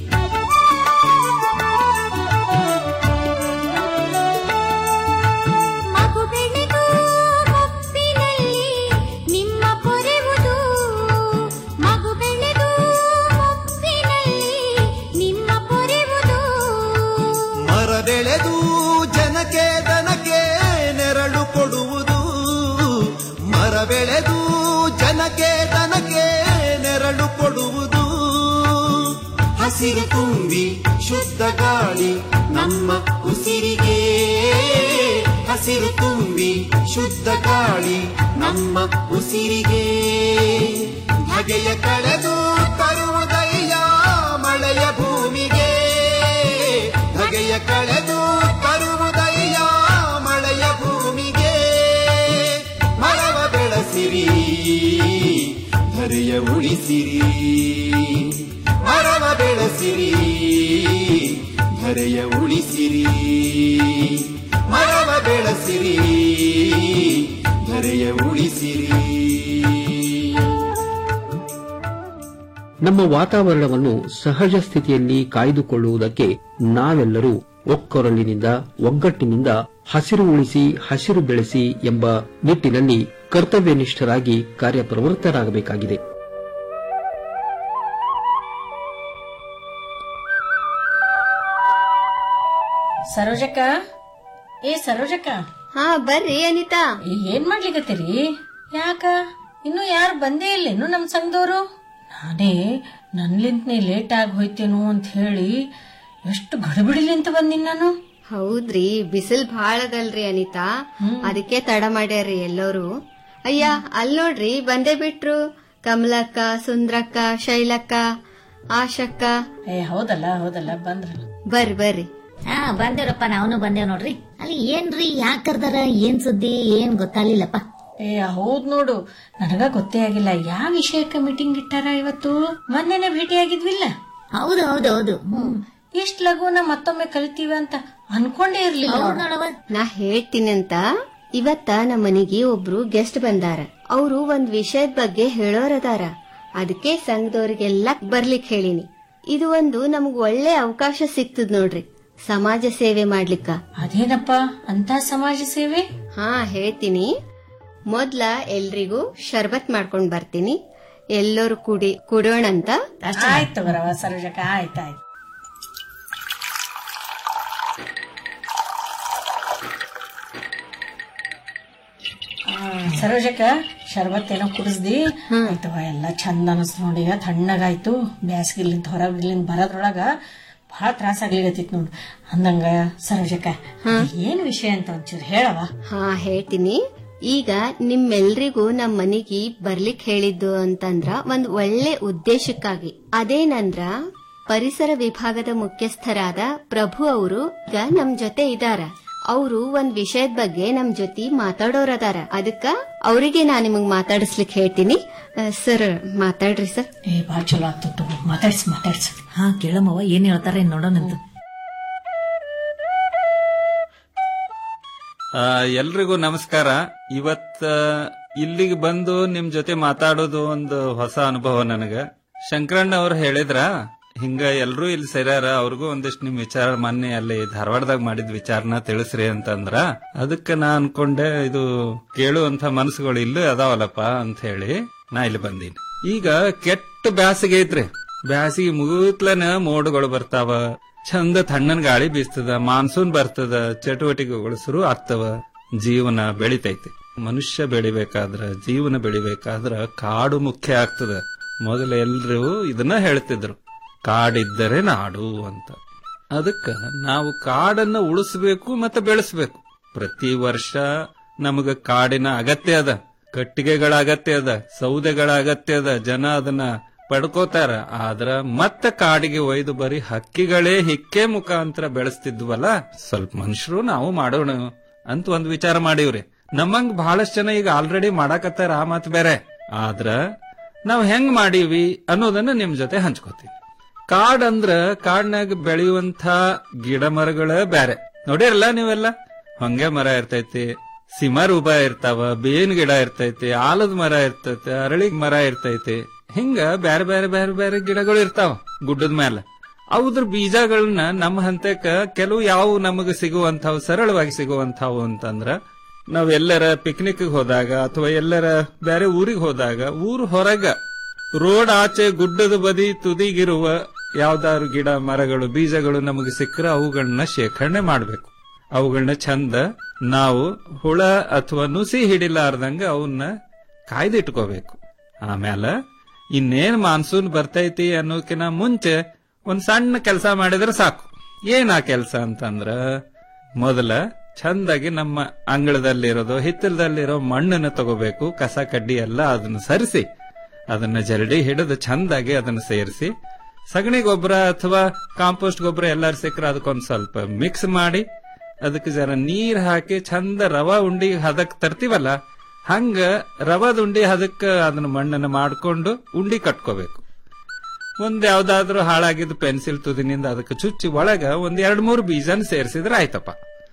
ಮಗು ಬೆಳೆದು ಮುಪ್ಪಿನಲ್ಲಿ ನಿಮ್ಮ ಪೊರೆವುದು ಮಗು ಬೆಳೆದು ಮುಪ್ಪಿನಲ್ಲಿ ನಿಮ್ಮ ಪೊರೆವುದು ಮರ ಬೆಳೆದು ಜನಕ್ಕೆ ದನಕ್ಕೆ ನೆರಳು ಕೊಡುವುದು ಮರ ಬೆಳೆದು ಜನಕ್ಕೆ ದನಕ್ಕೆ ನೆರಳು ಕೊಡುವುದು ಹಸಿರು ತುಂಬಿ ಶುದ್ಧ ಗಾಳಿ ನಮ್ಮ ಉಸಿರಿಗೆ ಹಸಿರು ತುಂಬಿ ಶುದ್ಧ ಗಾಳಿ ನಮ್ಮ ಉಸಿರಿಗೆ ಬಗೆಯ ಕಳೆದು ತರುವುದಯ್ಯ ಮಳೆಯ ಭೂಮಿಗೆ ಬಗೆಯ ಕಳೆದು ತರುವುದಯ್ಯ ಮಳೆಯ ಭೂಮಿಗೆ ಮರವ ಬೆಳೆಸಿರಿ ಧರೆಯ ಉಳಿಸಿರಿ ಮರವ ಬೆಳೆಸಿರಿ ಧರೆಯ ಉಳಿಸಿರಿ ಮರವ ಬೆಳೆಸಿರಿ ಧರೆಯ ಉಳಿಸಿರಿ ನಮ್ಮ ವಾತಾವರಣವನ್ನು ಸಹಜ ಸ್ಥಿತಿಯಲ್ಲಿ ಕಾಯ್ದುಕೊಳ್ಳುವುದಕ್ಕೆ ನಾವೆಲ್ಲರೂ ಒಕ್ಕೊರಲಿನಿಂದ ಒಗ್ಗಟ್ಟಿನಿಂದ ಹಸಿರು ಉಳಿಸಿ ಹಸಿರು ಬೆಳೆಸಿ ಎಂಬ ನಿಟ್ಟಿನಲ್ಲಿ ಕರ್ತವ್ಯನಿಷ್ಠರಾಗಿ ಕಾರ್ಯಪ್ರವೃತ್ತರಾಗಬೇಕಾಗಿದೆ ಸರೋಜಕ್ಕ ಏ ಸರೋಜಕ್ಕ ಹಾ ಬರ್ರಿ ಅನಿತಾ ಏನ್ ಮಾಡ್ಲಿಕತ್ತೀರಿ ಯಾಕ ಇನ್ನು ಯಾರು ಬಂದೇ ಇಲ್ಲೇನು ನಮ್ ಸಂಘದವ್ರು ನಾನೇ ನನ್ಲಿಂತನೇ ಲೇಟ್ ಆಗಿ ಹೋಯ್ತೇನೋ ಅಂತ ಹೇಳಿ ಎಷ್ಟು ಗಡಬಿಡಿಲಿಂತ ಬಂದಿನ್ ನಾನು ಹೌದ್ರಿ ಬಿಸಿಲ್ ಭಾಳ ಅದಲ್ರಿ ಅನಿತಾ ಅದಕ್ಕೆ ತಡ ಮಾಡ್ಯಾರ್ರಿ ಎಲ್ಲರೂ ಅಯ್ಯ ಅಲ್ ನೋಡ್ರಿ ಬಂದೇ ಬಿಟ್ರು ಕಮಲಕ್ಕ ಸುಂದ್ರಕ್ಕ ಶೈಲಕ್ಕ ಆಶಕ್ಕ ಏ ಹೌದಲ್ಲ ಹೌದಲ್ಲ ಬಂದ್ರಲ್ಲ ಬರ್ರಿ ಬರ್ರಿ ಹಾ ಬಂದೇವ್ರಪ್ಪ ನಾವನು ಬಂದೇವ್ ನೋಡ್ರಿ ಅಲ್ಲಿ ಏನ್ರಿ ಯಾಕ್ ಕರ್ದಾರ ಏನ್ ಸುದ್ದಿ ಏನ್ ಗೊತ್ತಾಗ್ಲಿಲ್ಲಪ್ಪ ಏ ಹೌದ್ ನೋಡು ನನಗ ಗೊತ್ತೇ ಆಗಿಲ್ಲ ಯಾವ ವಿಷಯಕ್ಕೆ ಮೀಟಿಂಗ್ ಇಟ್ಟಾರ ಇವತ್ತು ಮೊನ್ನೆನೆ ಭೇಟಿ ಆಗಿದ್ವಿಲ್ಲ ಹೌದು ಹೌದು ಹೌದು ಹ್ಮ್ ಇಷ್ಟ್ ಲಘುನ ಮತ್ತೊಮ್ಮೆ ಕಲಿತೀವಿ ಅಂತ ಅನ್ಕೊಂಡೇ ಇರ್ಲಿಲ್ಲ ನೋಡು. ನಾ ಹೇಳ್ತೀನಿ ಅಂತ ಇವತ್ತ ನಮ್ಮ ಮನಿಗೆ ಒಬ್ರು ಗೆಸ್ಟ್ ಬಂದಾರ ಅವರು ಒಂದ್ ವಿಷಯದ ಬಗ್ಗೆ ಹೇಳೋರದಾರ ಅದಕ್ಕೆ ಸಂಘದವ್ರಿಗೆಲ್ಲ ಬರ್ಲಿಕ್ ಹೇಳಿನಿ ಇದು ಒಂದು ನಮ್ಗ್ ಒಳ್ಳೆ ಅವಕಾಶ ಸಿಗ್ತದ ನೋಡ್ರಿ ಸಮಾಜ ಸೇವೆ ಮಾಡ್ಲಿಕ್ಕ ಅದೇನಪ್ಪ ಅಂತ ಸಮಾಜ ಸೇವೆ ಹಾ ಹೇಳ್ತೀನಿ ಮೊದ್ಲ ಎಲ್ರಿಗೂ ಶರ್ಬತ್ ಮಾಡ್ಕೊಂಡ್ ಬರ್ತೀನಿ ಎಲ್ಲರೂ ಕುಡಿ ಕುಡಿಯೋಣಂತ ಆಯ್ತು ಬರವ ಸರೋಜಕ್ಕ ಆಯ್ತಾಯ್ತು ಸರೋಜಕ್ಕ ಶರ್ಬತ್ ಏನೋ ಕುಡಿಸ್ದಿ ಆಯ್ತವ ಎಲ್ಲ ಚಂದ ಅನಸ್ತು ನೋಡಿ ಈಗ ತಣ್ಣಗಾಯ್ತು ಬ್ಯಾಸ್ಗಿಲಿಂದ ಹೊರಗಿಲಿಂದ ಬರೋದ್ರೊಳಗ ಬಹಳ ತ್ರಾಸ ಆಗ್ಲಿಗತ್ತಿತ್ ನೋಡು ಅಂದಂಗ ಸರೋಜಕ್ಕ ಏನ್ ವಿಷಯ ಅಂತ ಒಂಚೂರು ಹೇಳವ ಹಾ ಹೇಳ್ತೀನಿ ಈಗ ನಿಮ್ಮೆಲ್ರಿಗೂ ನಮ್ ಮನಿಗೆ ಬರ್ಲಿಕ್ ಹೇಳಿದ್ದು ಅಂತಂದ್ರ ಒಂದ್ ಒಳ್ಳೆ ಉದ್ದೇಶಕ್ಕಾಗಿ ಅದೇನಂದ್ರ ಪರಿಸರ ವಿಭಾಗದ ಮುಖ್ಯಸ್ಥರಾದ ಪ್ರಭು ಅವರು ಈಗ ನಮ್ ಜೊತೆ ಇದಾರ ಅವರು ಒಂದ್ ವಿಷಯದ ಬಗ್ಗೆ ನಮ್ ಜೊತೆ ಮಾತಾಡೋರದಾರ ಅದಕ್ಕ ಅವರಿಗೆ ನಾ ನಿಮಗ್ ಮಾತಾಡಿಸ್ಲಿಕ್ ಹೇಳ್ತೀನಿ ಸರ್ ಮಾತಾಡ್ರಿ ಸರ್ ಏ ಬಾ ಚಲೋ ಆಗ್ತತ್ತು ಮಾತಾಡ್ಸ್ ಮಾತಾಡ್ಸ್ ಹಾ ಕೇಳಮ್ಮವ್ವ ಏನ್ ಹೇಳ್ತಾರೆ ನೋಡೋಣಂತ ಆ, ಎಲ್ರಿಗೂ ನಮಸ್ಕಾರ ಇವತ್ತ ಇಲ್ಲಿಗೆ ಬಂದು ನಿಮ್ ಜೊತೆ ಮಾತಾಡೋದು ಒಂದು ಹೊಸ ಅನುಭವ ನನಗ ಶಂಕರಣ್ಣ ಅವ್ರು ಹೇಳಿದ್ರ ಹಿಂಗ ಎಲ್ರೂ ಇಲ್ಲಿ ಸೇರ್ಯಾರ ಅವ್ರಿಗೂ ಒಂದಿಷ್ಟು ನಿಮ್ ವಿಚಾರ ಮೊನ್ನೆ ಅಲ್ಲಿ ಧಾರವಾಡದಾಗ ಮಾಡಿದ ವಿಚಾರನ ತಿಳಿಸ್ರಿ ಅಂತಂದ್ರ ಅದಕ್ಕೆ ನಾ ಅನ್ಕೊಂಡೆ ಇದು ಕೇಳುವಂತ ಮನಸ್ಸುಗಳು ಇಲ್ಲೂ ಅದಾವಲ್ಲಪ್ಪ ಅಂತ ಹೇಳಿ ನಾ ಇಲ್ಲಿ ಬಂದೀನಿ ಈಗ ಕೆಟ್ಟ ಬ್ಯಾಸಿಗೆ ಐತ್ರಿ ಬ್ಯಾಸಿಗೆ ಮುಗುತ್ಲನ ಮೋಡಗಳು ಬರ್ತಾವ ಚಂದ ತಣ್ಣನ ಗಾಳಿ ಬೀಸ್ತದ ಮಾನ್ಸೂನ್ ಬರ್ತದ ಚಟುವಟಿಕೆಗಳು ಶುರು ಆಗ್ತವ ಜೀವನ ಬೆಳಿತೈತಿ ಮನುಷ್ಯ ಬೆಳಿಬೇಕಾದ್ರ ಜೀವನ ಬೆಳಿಬೇಕಾದ್ರ ಕಾಡು ಮುಖ್ಯ ಆಗ್ತದ ಮೊದಲ ಎಲ್ರೂ ಇದನ್ನ ಹೇಳ್ತಿದ್ರು ಕಾಡಿದ್ದರೆ ನಾಡು ಅಂತ ಅದಕ್ಕ ನಾವು ಕಾಡನ್ನ ಉಳಿಸ್ಬೇಕು ಮತ್ತೆ ಬೆಳೆಸ್ಬೇಕು ಪ್ರತಿ ವರ್ಷ ನಮಗ ಕಾಡಿನ ಅಗತ್ಯ ಅದ ಕಟ್ಟಿಗೆಗಳ ಅಗತ್ಯ ಅದ ಸೌದೆಗಳ ಅಗತ್ಯ ಅದ ಜನ ಅದನ್ನ ಪಡ್ಕೋತಾರ ಆದ್ರ ಮತ್ತೆ ಕಾಡಿಗೆ ಒಯ್ದು ಬರೀ ಹಕ್ಕಿಗಳೇ ಹಿಕ್ಕೆ ಮುಖಾಂತರ ಬೆಳೆಸ್ತಿದ್ವಲ್ಲ ಸ್ವಲ್ಪ ಮನುಷ್ಯರು ನಾವು ಮಾಡೋಣ ಅಂತ ಒಂದ್ ವಿಚಾರ ಮಾಡೀವ್ರಿ ನಮ್ಮಂಗ್ ಬಹಳಷ್ಟು ಜನ ಈಗ ಆಲ್ರೆಡಿ ಮಾಡಾಕತ್ತಾರ ಆ ಮಾತು ಬೇರೆ ಆದ್ರ ನಾವ್ ಹೆಂಗ್ ಮಾಡೀವಿ ಅನ್ನೋದನ್ನ ನಿಮ್ ಜೊತೆ ಹಂಚ್ಕೋತೀವಿ ಕಾಡ್ ಅಂದ್ರ ಕಾಡ್ನಾಗ ಬೆಳೆಯುವಂತ ಗಿಡ ಮರಗಳ ಬ್ಯಾರೆ ನೋಡಿರಲ್ಲ ನೀವೆಲ್ಲ ಹೊಂಗೆ ಮರ ಇರ್ತೈತಿ ಸಿಮರೂಪ ಇರ್ತಾವ ಬೇವಿನ ಗಿಡ ಇರ್ತೈತಿ ಆಲದ ಮರ ಇರ್ತೈತಿ ಅರಳಿ ಮರ ಇರ್ತೈತಿ ಹಿಂಗ ಬ್ಯಾರೆ ಬ್ಯಾರೆ ಬ್ಯಾರೆ ಬ್ಯಾರೆ ಗಿಡಗಳು ಇರ್ತಾವ ಗುಡ್ಡದ ಮೇಲೆ ಅವುದ್ರ ಬೀಜಗಳನ್ನ ನಮ್ಮ ಹಂತಕ್ಕ ಕೆಲವು ಯಾವ ನಮಗ ಸಿಗುವಂತಾವ್ ಸರಳವಾಗಿ ಸಿಗುವಂತಾವು ಅಂತಂದ್ರ ನಾವ್ ಎಲ್ಲರ ಪಿಕ್ನಿಕ್ ಹೋದಾಗ ಅಥವಾ ಎಲ್ಲರ ಬೇರೆ ಊರಿಗೆ ಹೋದಾಗ ಊರ್ ಹೊರಗ ರೋಡ್ ಆಚೆ ಗುಡ್ಡದ ಬದಿ ತುದಿಗಿರುವ ಯಾವ್ದಾದ್ರು ಗಿಡ ಮರಗಳು ಬೀಜಗಳು ನಮಗೆ ಸಿಕ್ಕರೆ ಅವುಗಳನ್ನ ಶೇಖರಣೆ ಮಾಡ್ಬೇಕು ಅವುಗಳನ್ನ ಚಂದ ನಾವು ಹುಳ ಅಥವಾ ನುಸಿ ಹಿಡಿಲಾರ್ದಂಗ ಅವನ್ನ ಕಾಯ್ದಿಟ್ಕೋಬೇಕು ಆಮೇಲೆ ಇನ್ನೇನ್ ಮಾನ್ಸೂನ್ ಬರ್ತೈತಿ ಅನ್ನೋಕಿನ ಮುಂಚೆ ಒಂದ್ ಸಣ್ಣ ಕೆಲಸ ಮಾಡಿದ್ರೆ ಸಾಕು ಏನ್ ಆ ಕೆಲಸ ಅಂತಂದ್ರ ಮೊದಲ ಚಂದಾಗಿ ನಮ್ಮ ಅಂಗಳದಲ್ಲಿರೋದು ಹಿತ್ತಲದಲ್ಲಿರೋ ಮಣ್ಣನ್ನ ತಗೋಬೇಕು ಕಸ ಕಡ್ಡಿ ಎಲ್ಲ ಅದನ್ನ ಸರಿಸಿ ಅದನ್ನ ಜರಡಿ ಹಿಡಿದು ಚಂದಾಗಿ ಅದನ್ನ ಸೇರಿಸಿ ಸಗಣಿ ಗೊಬ್ಬರ ಅಥವಾ ಕಾಂಪೋಸ್ಟ್ ಗೊಬ್ಬರ ಎಲ್ಲಾರು ಸಿಕ್ಕರೆ ಅದಕ್ಕೊಂದ್ ಸ್ವಲ್ಪ ಮಿಕ್ಸ್ ಮಾಡಿ ಅದಕ್ಕೆ ಜರ ನೀರ್ ಹಾಕಿ ಚಂದ ರವಾ ಉಂಡಿ ಹದಕ್ ತರ್ತೀವಲ್ಲ ಹಂಗ ರವಾದ ಉಂಡಿ ಹದಕ್ಕ ಅದನ್ನ ಮಣ್ಣನ್ನ ಮಾಡ್ಕೊಂಡು ಉಂಡಿ ಕಟ್ಕೋಬೇಕು ಒಂದ್ ಯಾವ್ದಾದ್ರು ಹಾಳಾಗಿದ್ದು ಪೆನ್ಸಿಲ್ ತುದಿನಿಂದ ಅದಕ್ಕೆ ಚುಚ್ಚಿ ಒಳಗ ಒಂದ್ ಎರಡ್ ಮೂರು ಬೀಜನ ಸೇರಿಸಿದ್ರೆ ಆಯ್ತಪ್ಪ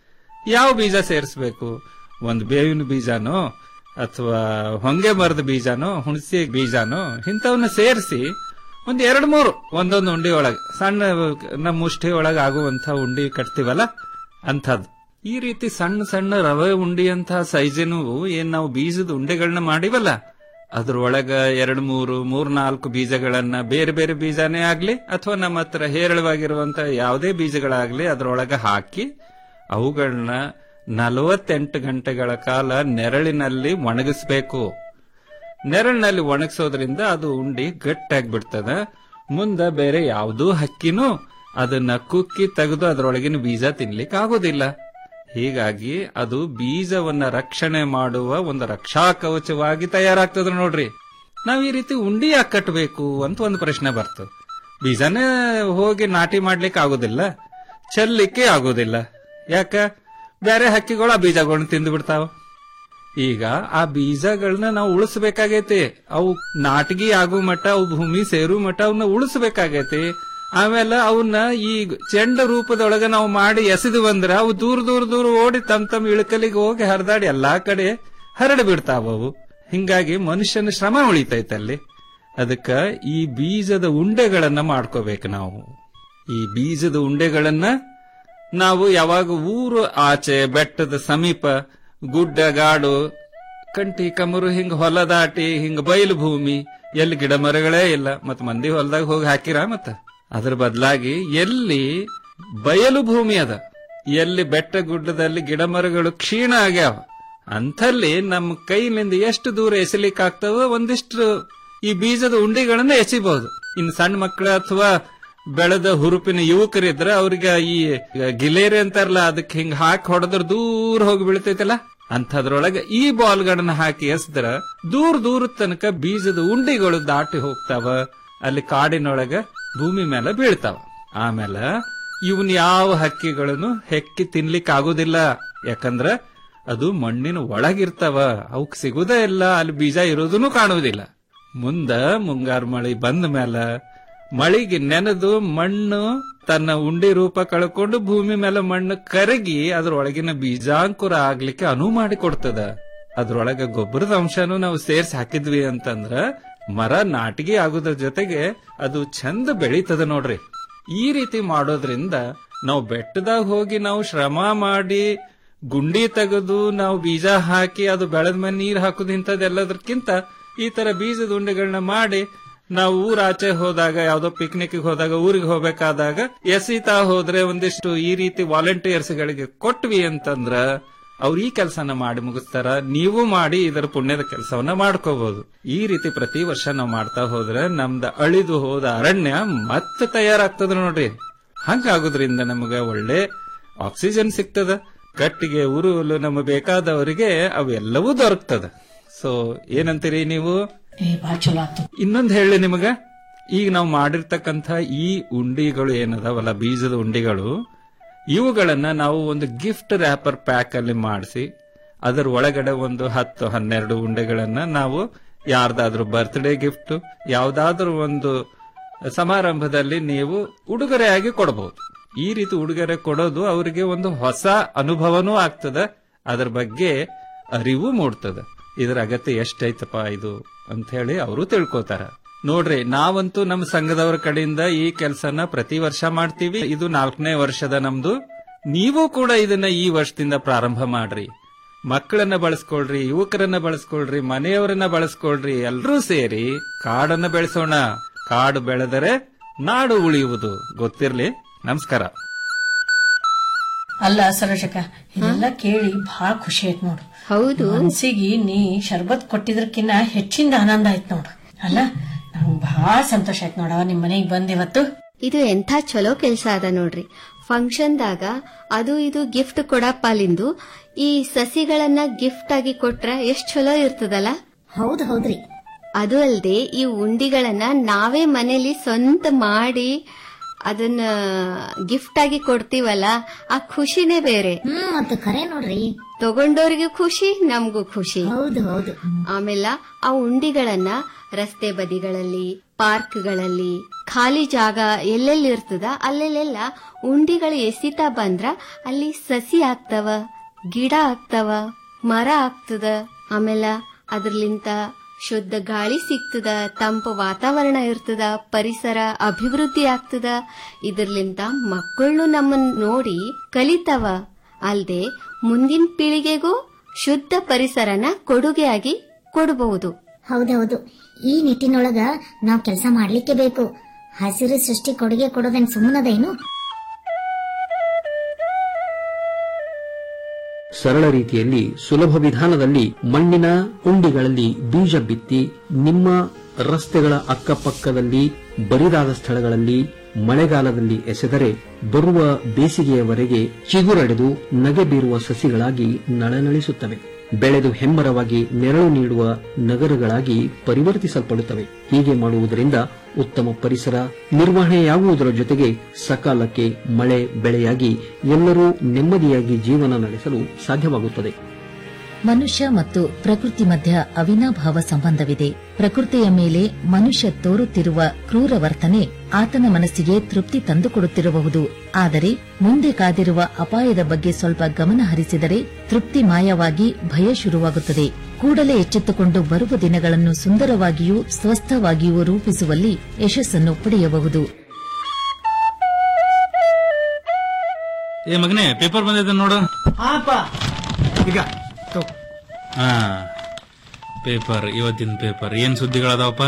ಯಾವ ಬೀಜ ಸೇರಿಸ್ಬೇಕು ಒಂದ್ ಬೇವಿನ ಬೀಜನೋ ಅಥವಾ ಹೊಂಗೆ ಮರದ ಬೀಜನೋ ಹುಣಸಿ ಬೀಜನೋ ಇಂಥವನ್ನ ಸೇರಿಸಿ ಒಂದ್ ಎರಡ್ ಮೂರು ಒಂದೊಂದು ಉಂಡಿ ಒಳಗೆ ಸಣ್ಣ ನಮ್ಮ ಮುಷ್ಟಿ ಒಳಗೆ ಆಗುವಂತ ಉಂಡಿ ಕಟ್ತೀವಲ್ಲ ಅಂಥದ್ದು ಈ ರೀತಿ ಸಣ್ಣ ಸಣ್ಣ ರವೆ ಉಂಡಿ ಅಂತ ಸೈಜಿನ ಏನ್ ನಾವು ಬೀಜದ ಉಂಡೆಗಳನ್ನ ಮಾಡಿವಲ್ಲ ಅದ್ರೊಳಗ ಎರಡ್ ಮೂರು ಮೂರ್ ನಾಲ್ಕು ಬೀಜಗಳನ್ನ ಬೇರೆ ಬೇರೆ ಬೀಜನೇ ಆಗ್ಲಿ ಅಥವಾ ನಮ್ಮ ಹತ್ರ ಹೇರಳವಾಗಿರುವಂತ ಯಾವುದೇ ಬೀಜಗಳಾಗ್ಲಿ ಅದ್ರೊಳಗ ಹಾಕಿ ಅವುಗಳನ್ನ ನಲವತ್ತೆಂಟು ಗಂಟೆಗಳ ಕಾಲ ನೆರಳಿನಲ್ಲಿ ಒಣಗಿಸ್ಬೇಕು ನೆರಳಿನಲ್ಲಿ ಒಣಗಿಸೋದ್ರಿಂದ ಅದು ಉಂಡಿ ಗಟ್ಟಿಯಾಗಿ ಬಿಡ್ತದ ಮುಂದ ಬೇರೆ ಯಾವುದೂ ಹಕ್ಕಿನೂ ಅದನ್ನ ಕುಕ್ಕಿ ತೆಗೆದು ಅದರೊಳಗಿನ ಬೀಜ ತಿನ್ಲಿಕ್ಕೆ ಆಗೋದಿಲ್ಲ ಹೀಗಾಗಿ ಅದು ಬೀಜವನ್ನ ರಕ್ಷಣೆ ಮಾಡುವ ಒಂದು ರಕ್ಷಾ ಕವಚವಾಗಿ ತಯಾರಾಗ್ತದ ನೋಡ್ರಿ ನಾವ್ ಈ ರೀತಿ ಉಂಡಿ ಯಾಕೆ ಕಟ್ಟಬೇಕು ಅಂತ ಒಂದು ಪ್ರಶ್ನೆ ಬರ್ತದೆ ಬೀಜನೇ ಹೋಗಿ ನಾಟಿ ಮಾಡ್ಲಿಕ್ಕೆ ಆಗೋದಿಲ್ಲ ಚೆಲ್ಲಿಕ್ಕೆ ಆಗೋದಿಲ್ಲ ಯಾಕ ಬೇರೆ ಹಕ್ಕಿಗಳು ಆ ಬೀಜಗಳನ್ನ ತಿಂದು ಬಿಡ್ತಾವ ಈಗ ಆ ಬೀಜಗಳನ್ನ ನಾವು ಉಳಿಸ್ಬೇಕಾಗೈತಿ ಅವು ನಾಟಗಿ ಆಗೋ ಮಟ್ಟ ಅವು ಭೂಮಿ ಸೇರು ಮಟ್ಟ ಅವನ್ನ ಉಳಿಸ್ಬೇಕಾಗೈತಿ ಆಮೇಲೆ ಅವನ್ನ ಈ ಚೆಂಡ ರೂಪದೊಳಗ ನಾವು ಮಾಡಿ ಎಸೆದು ಬಂದ್ರ ಅವು ದೂರ ದೂರ ದೂರ ಓಡಿ ತಮ್ ತಮ್ ಇಳಕಲಿಗೆ ಹೋಗಿ ಹರಿದಾಡಿ ಎಲ್ಲಾ ಕಡೆ ಹರಡಿ ಬಿಡ್ತಾವ ಅವು ಹಿಂಗಾಗಿ ಮನುಷ್ಯನ ಶ್ರಮ ಉಳಿತೈತೆ ಅಲ್ಲಿ ಅದಕ್ಕ ಈ ಬೀಜದ ಉಂಡೆಗಳನ್ನ ಮಾಡ್ಕೋಬೇಕು ನಾವು ಈ ಬೀಜದ ಉಂಡೆಗಳನ್ನ ನಾವು ಯಾವಾಗ ಊರು ಆಚೆ ಬೆಟ್ಟದ ಸಮೀಪ ಗುಡ್ಡ ಗಾಡು ಕಂಟಿ ಕಮರು ಹಿಂಗ ಹೊಲ ದಾಟಿ ಹಿಂಗ ಬಯಲು ಭೂಮಿ ಎಲ್ಲಿ ಗಿಡ ಮರಗಳೇ ಇಲ್ಲ ಮತ್ ಮಂದಿ ಹೊಲದಾಗ ಹೋಗಿ ಹಾಕಿರ ಮತ್ತ ಅದ್ರ ಬದಲಾಗಿ ಎಲ್ಲಿ ಬಯಲು ಭೂಮಿ ಅದ ಎಲ್ಲಿ ಬೆಟ್ಟ ಗುಡ್ಡದಲ್ಲಿ ಗಿಡ ಮರಗಳು ಕ್ಷೀಣ ಆಗ್ಯಾವ ಅಂಥಲ್ಲಿ ನಮ್ಮ ಕೈಲಿಂದ ಎಷ್ಟು ದೂರ ಎಸಿಲಿಕ್ಕೆ ಆಗ್ತದೋ ಒಂದಿಷ್ಟು ಈ ಬೀಜದ ಉಂಡಿಗಳನ್ನ ಎಸಿಬಹುದು ಇನ್ನು ಸಣ್ಣ ಮಕ್ಕಳು ಅಥವಾ ಬೆಳೆದ ಹುರುಪಿನ ಯುವಕರಿದ್ರೆ ಅವ್ರಿಗೆ ಈ ಗಿಲೇರಿ ಅಂತಾರಲ್ಲ ಅದಕ್ಕೆ ಹಿಂಗ್ ಹಾಕಿ ಹೊಡೆದ್ರ ದೂರ ಹೋಗಿ ಬೀಳ್ತೈತಲ್ಲ ಅಂಥದ್ರೊಳಗೆ ಈ ಬಾಲ್ಗಳನ್ನ ಹಾಕಿ ಎಸ್ದ್ರ ದೂರ ದೂರ ತನಕ ಬೀಜದ ಉಂಡಿಗಳು ದಾಟಿ ಹೋಗ್ತಾವ ಅಲ್ಲಿ ಕಾಡಿನೊಳಗ ಭೂಮಿ ಮೇಲೆ ಬೀಳ್ತಾವ ಆಮೇಲೆ ಇವನ್ ಯಾವ ಹಕ್ಕಿಗಳನ್ನು ಹೆಕ್ಕಿ ತಿನ್ಲಿಕ್ಕೆ ಆಗೋದಿಲ್ಲ ಯಾಕಂದ್ರ ಅದು ಮಣ್ಣಿನ ಒಳಗಿರ್ತಾವ ಅವಕ್ ಸಿಗುದೇ ಇಲ್ಲ ಅಲ್ಲಿ ಬೀಜ ಇರೋದನ್ನು ಕಾಣುವುದಿಲ್ಲ ಮುಂದ ಮುಂಗಾರು ಮಳಿ ಬಂದ ಮೇಲೆ ಮಳಿಗೆ ನೆನೆದು ಮಣ್ಣು ತನ್ನ ಉಂಡಿ ರೂಪ ಕಳ್ಕೊಂಡು ಭೂಮಿ ಮೇಲೆ ಮಣ್ಣು ಕರಗಿ ಅದ್ರೊಳಗಿನ ಬೀಜಾಂಕುರ ಆಗ್ಲಿಕ್ಕೆ ಅನುವು ಮಾಡಿ ಕೊಡ್ತದ ಅದ್ರೊಳಗ ಗೊಬ್ಬರದ ಅಂಶನೂ ನಾವು ಸೇರ್ಸಿ ಹಾಕಿದ್ವಿ ಅಂತಂದ್ರ ಮರ ನಾಟಿಗೆ ಆಗೋದ್ರ ಜೊತೆಗೆ ಅದು ಚಂದ ಬೆಳೀತದ ನೋಡ್ರಿ ಈ ರೀತಿ ಮಾಡೋದ್ರಿಂದ ನಾವು ಬೆಟ್ಟದಾಗ ಹೋಗಿ ನಾವು ಶ್ರಮ ಮಾಡಿ ಗುಂಡಿ ತೆಗೆದು ನಾವು ಬೀಜ ಹಾಕಿ ಅದು ಬೆಳೆದ ಮೇಲೆ ನೀರ್ ಹಾಕುದು ಇಂಥದ್ದೆಲ್ಲದಕ್ಕಿಂತ ಈ ತರ ಬೀಜದ ಉಂಡೆಗಳನ್ನ ಮಾಡಿ ನಾವು ಊರಾಚೆ ಹೋದಾಗ ಯಾವ್ದೋ ಪಿಕ್ನಿಕ್ ಹೋದಾಗ ಊರಿಗೆ ಹೋಗ್ಬೇಕಾದಾಗ ಎಸಿತಾ ಹೋದ್ರೆ ಒಂದಿಷ್ಟು ಈ ರೀತಿ ವಾಲಂಟಿಯರ್ಸ್ ಗಳಿಗೆ ಕೊಟ್ವಿ ಅಂತಂದ್ರ ಅವ್ರು ಈ ಕೆಲಸನ ಮಾಡಿ ಮುಗಿಸ್ತಾರ ನೀವು ಮಾಡಿ ಇದರ ಪುಣ್ಯದ ಕೆಲಸವನ್ನ ಮಾಡ್ಕೋಬಹುದು ಈ ರೀತಿ ಪ್ರತಿ ವರ್ಷ ನಾವು ಮಾಡ್ತಾ ಹೋದ್ರೆ ನಮ್ದ ಅಳಿದು ಹೋದ ಅರಣ್ಯ ಮತ್ತೆ ತಯಾರಾಗ್ತದ ನೋಡ್ರಿ ಹಂಗಾಗೋದ್ರಿಂದ ನಮಗೆ ಒಳ್ಳೆ ಆಕ್ಸಿಜನ್ ಸಿಗ್ತದ ಕಟ್ಟಿಗೆ ಉರುವಲು ನಮಗೆ ಬೇಕಾದವರಿಗೆ ಅವೆಲ್ಲವೂ ದೊರಕ್ತದ ಸೊ ಏನಂತೀರಿ ನೀವು ಇನ್ನೊಂದ್ ಹೇಳಿ ನಿಮಗ ಈಗ ನಾವು ಮಾಡಿರ್ತಕ್ಕಂಥ ಈ ಉಂಡಿಗಳು ಏನದಾವಲ್ಲ ಬೀಜದ ಉಂಡಿಗಳು ಇವುಗಳನ್ನ ನಾವು ಒಂದು ಗಿಫ್ಟ್ ರ್ಯಾಪರ್ ಪ್ಯಾಕ್ ಅಲ್ಲಿ ಮಾಡಿಸಿ ಅದರ ಒಳಗಡೆ ಒಂದು ಹತ್ತು ಹನ್ನೆರಡು ಉಂಡೆಗಳನ್ನ ನಾವು ಯಾರ್ದಾದ್ರೂ ಬರ್ತ್ಡೇ ಗಿಫ್ಟ್ ಯಾವ್ದಾದ್ರೂ ಒಂದು ಸಮಾರಂಭದಲ್ಲಿ ನೀವು ಉಡುಗೊರೆಯಾಗಿ ಕೊಡಬಹುದು ಈ ರೀತಿ ಉಡುಗೊರೆ ಕೊಡೋದು ಅವರಿಗೆ ಒಂದು ಹೊಸ ಅನುಭವನೂ ಆಗ್ತದ ಅದ್ರ ಬಗ್ಗೆ ಅರಿವು ಮೂಡ್ತದ ಇದರ ಅಗತ್ಯ ಎಷ್ಟೈತಪ್ಪ ಇದು ಅಂತ ಹೇಳಿ ಅವರು ತಿಳ್ಕೊತಾರ ನೋಡ್ರಿ ನಾವಂತೂ ನಮ್ಮ ಸಂಘದವರ ಕಡೆಯಿಂದ ಈ ಕೆಲಸನ ಪ್ರತಿ ವರ್ಷ ಮಾಡ್ತೀವಿ ಇದು ನಾಲ್ಕನೇ ವರ್ಷದ ನಮ್ದು ನೀವು ಕೂಡ ಇದನ್ನ ಈ ವರ್ಷದಿಂದ ಪ್ರಾರಂಭ ಮಾಡ್ರಿ ಮಕ್ಕಳನ್ನ ಬಳಸ್ಕೊಳ್ರಿ ಯುವಕರನ್ನ ಬಳಸ್ಕೊಳ್ರಿ ಮನೆಯವರನ್ನ ಬಳಸ್ಕೊಳ್ರಿ ಎಲ್ರೂ ಸೇರಿ ಕಾಡನ್ನ ಬೆಳೆಸೋಣ ಕಾಡು ಬೆಳೆದರೆ ನಾಡು ಉಳಿಯುವುದು ಗೊತ್ತಿರ್ಲಿ ನಮಸ್ಕಾರ ಅಲ್ಲ ಸರೋಜಕ ಇದೆಲ್ಲ ಕೇಳಿ ಬಹಳ ಖುಷಿ ಆಯ್ತು ನೋಡು ಹೌದು ಮನ್ಸಿಗೆ ನೀ ಶರ್ಬತ್ ಕೊಟ್ಟಿದ್ರಕ್ಕಿನ್ನ ಹೆಚ್ಚಿಂದ ಆನಂದ ಆಯ್ತು ನೋಡು ಅಲ್ಲ ನಂಗ್ ಬಹಳ ಸಂತೋಷ ಆಯ್ತು ನೋಡವ ನಿಮ್ ಮನೆಗ್ ಬಂದಿವತ್ತು ಇದು ಎಂಥ ಚಲೋ ಕೆಲ್ಸ ಅದ ನೋಡ್ರಿ ಫಂಕ್ಷನ್ದಾಗ ಅದು ಇದು ಗಿಫ್ಟ್ ಕೊಡಪ್ಪಾಲಿಂದು ಈ ಸಸಿಗಳನ್ನ ಗಿಫ್ಟ್ ಆಗಿ ಕೊಟ್ರ ಎಷ್ಟ್ ಚಲೋ ಇರ್ತದಲ್ಲ ಹೌದು ಹೌದ್ರಿ ಅದು ಅಲ್ದೆ ಈ ಉಂಡಿಗಳನ್ನ ನಾವೇ ಮನೇಲಿ ಸ್ವಂತ ಮಾಡಿ ಅದನ್ನ ಗಿಫ್ಟ್ ಆಗಿ ಕೊಡ್ತೀವಲ್ಲ ಆ ಖುಷಿನೇ ಬೇರೆ ಹ್ಮ್ ಮತ್ತೆ ಖರೆ ನೋಡ್ರಿ ತಗೊಂಡೋರಿಗೂ ಖುಷಿ ನಮಗೂ ಖುಷಿ ಹೌದು ಹೌದು ಆಮೇಲೆ ಆ ಉಂಡಿಗಳನ್ನ ರಸ್ತೆ ಬದಿಗಳಲ್ಲಿ ಪಾರ್ಕ್ಗಳಲ್ಲಿ ಖಾಲಿ ಜಾಗ ಎಲ್ಲೆಲ್ಲಿ ಇರ್ತದ ಅಲ್ಲೆಲ್ಲೆಲ್ಲ ಉಂಡಿಗಳು ಎಸಿತಾ ಬಂದ್ರ ಅಲ್ಲಿ ಸಸಿ ಆಗ್ತವ ಗಿಡ ಆಗ್ತವ ಮರ ಆಗ್ತದ ಆಮೇಲೆ ಅದ್ರಲಿಂತ ಶುದ್ಧ ಗಾಳಿ ಸಿಗ್ತದ ತಂಪು ವಾತಾವರಣ ಇರ್ತದ ಪರಿಸರ ಅಭಿವೃದ್ಧಿ ಆಗ್ತದ ಇದರ್ಲಿಂದ ಮಕ್ಕಳು ನಮ್ಮನ್ನ ನೋಡಿ ಕಲಿತಾವ ಅಲ್ದೆ ಮುಂದಿನ ಪೀಳಿಗೆಗೂ ಶುದ್ಧ ಪರಿಸರನ ಕೊಡುಗೆಯಾಗಿ ಕೊಡಬಹುದು ಹೌದೌದು ಈ ನಿಟ್ಟಿನೊಳಗ ನಾವ್ ಕೆಲಸ ಮಾಡ್ಲಿಕ್ಕೆ ಬೇಕು ಹಸಿರು ಸೃಷ್ಟಿ ಕೊಡುಗೆ ಕೊಡೋದೇನ್ ಸುಮ್ಮನದೇನು ಸರಳ ರೀತಿಯಲ್ಲಿ ಸುಲಭ ವಿಧಾನದಲ್ಲಿ ಮಣ್ಣಿನ ಉಂಡಿಗಳಲ್ಲಿ ಬೀಜ ಬಿತ್ತಿ ನಿಮ್ಮ ರಸ್ತೆಗಳ ಅಕ್ಕಪಕ್ಕದಲ್ಲಿ ಬರಿದಾದ ಸ್ಥಳಗಳಲ್ಲಿ ಮಳೆಗಾಲದಲ್ಲಿ ಎಸೆದರೆ ಬರುವ ಬೇಸಿಗೆಯವರೆಗೆ ಚಿಗುರಡೆದು ನಗೆ ಬೀರುವ ಸಸಿಗಳಾಗಿ ನಳನಳಿಸುತ್ತವೆ ಬೆಳೆದು ಹೆಮ್ಮರವಾಗಿ ನೆರಳು ನೀಡುವ ನಗರಗಳಾಗಿ ಪರಿವರ್ತಿಸಲ್ಪಡುತ್ತವೆ ಹೀಗೆ ಮಾಡುವುದರಿಂದ ಉತ್ತಮ ಪರಿಸರ ನಿರ್ವಹಣೆಯಾಗುವುದರ ಜೊತೆಗೆ ಸಕಾಲಕ್ಕೆ ಮಳೆ ಬೆಳೆಯಾಗಿ ಎಲ್ಲರೂ ನೆಮ್ಮದಿಯಾಗಿ ಜೀವನ ನಡೆಸಲು ಸಾಧ್ಯವಾಗುತ್ತದೆ ಮನುಷ್ಯ ಮತ್ತು ಪ್ರಕೃತಿ ಮಧ್ಯ ಅವಿನಾಭಾವ ಸಂಬಂಧವಿದೆ ಪ್ರಕೃತಿಯ ಮೇಲೆ ಮನುಷ್ಯ ತೋರುತ್ತಿರುವ ಕ್ರೂರ ವರ್ತನೆ ಆತನ ಮನಸ್ಸಿಗೆ ತೃಪ್ತಿ ತಂದುಕೊಡುತ್ತಿರಬಹುದು ಆದರೆ ಮುಂದೆ ಕಾದಿರುವ ಅಪಾಯದ ಬಗ್ಗೆ ಸ್ವಲ್ಪ ಗಮನ ಹರಿಸಿದರೆ ತೃಪ್ತಿ ಮಾಯವಾಗಿ ಭಯ ಶುರುವಾಗುತ್ತದೆ ಕೂಡಲೇ ಎಚ್ಚೆತ್ತುಕೊಂಡು ಬರುವ ದಿನಗಳನ್ನು ಸುಂದರವಾಗಿಯೂ ಸ್ವಸ್ಥವಾಗಿಯೂ ರೂಪಿಸುವಲ್ಲಿ ಯಶಸ್ಸನ್ನು ಪಡೆಯಬಹುದು ಏ ಮಗನೇ ಪೇಪರ್ ಬಂದಿದೆ ನೋಡು ಹಾಪ ಈಗ ತಗೋ. ಹಾ ಪೇಪರ್ ಇವತ್ತಿನ ಪೇಪರ್ ಏನ್ ಸುದ್ದಿಗಳದಾವಪ್ಪ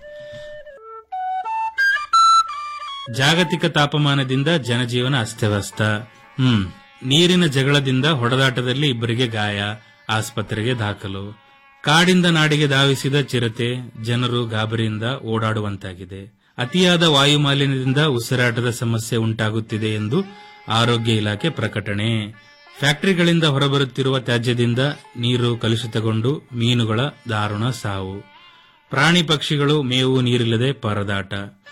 ಜಾಗತಿಕ ತಾಪಮಾನದಿಂದ ಜನಜೀವನ ಅಸ್ತವ್ಯಸ್ತ ಹ್ಮ್ ನೀರಿನ ಜಗಳದಿಂದ ಹೊಡೆದಾಟದಲ್ಲಿ ಇಬ್ಬರಿಗೆ ಗಾಯ ಆಸ್ಪತ್ರೆಗೆ ದಾಖಲು ಕಾಡಿಂದ ನಾಡಿಗೆ ಧಾವಿಸಿದ ಚಿರತೆ ಜನರು ಗಾಬರಿಯಿಂದ ಓಡಾಡುವಂತಾಗಿದೆ ಅತಿಯಾದ ವಾಯು ಮಾಲಿನ್ಯದಿಂದ ಉಸಿರಾಟದ ಸಮಸ್ಯೆ ಉಂಟಾಗುತ್ತಿದೆ ಎಂದು ಆರೋಗ್ಯ ಇಲಾಖೆ ಪ್ರಕಟಣೆ ಫ್ಯಾಕ್ಟರಿಗಳಿಂದ ಹೊರಬರುತ್ತಿರುವ ತ್ಯಾಜ್ಯದಿಂದ ನೀರು ಕಲುಷಿತಗೊಂಡು ಮೀನುಗಳ ದಾರುಣ ಸಾವು ಪ್ರಾಣಿ ಪಕ್ಷಿಗಳು ಮೇವು ನೀರಿಲ್ಲದೆ ಪರದಾಟ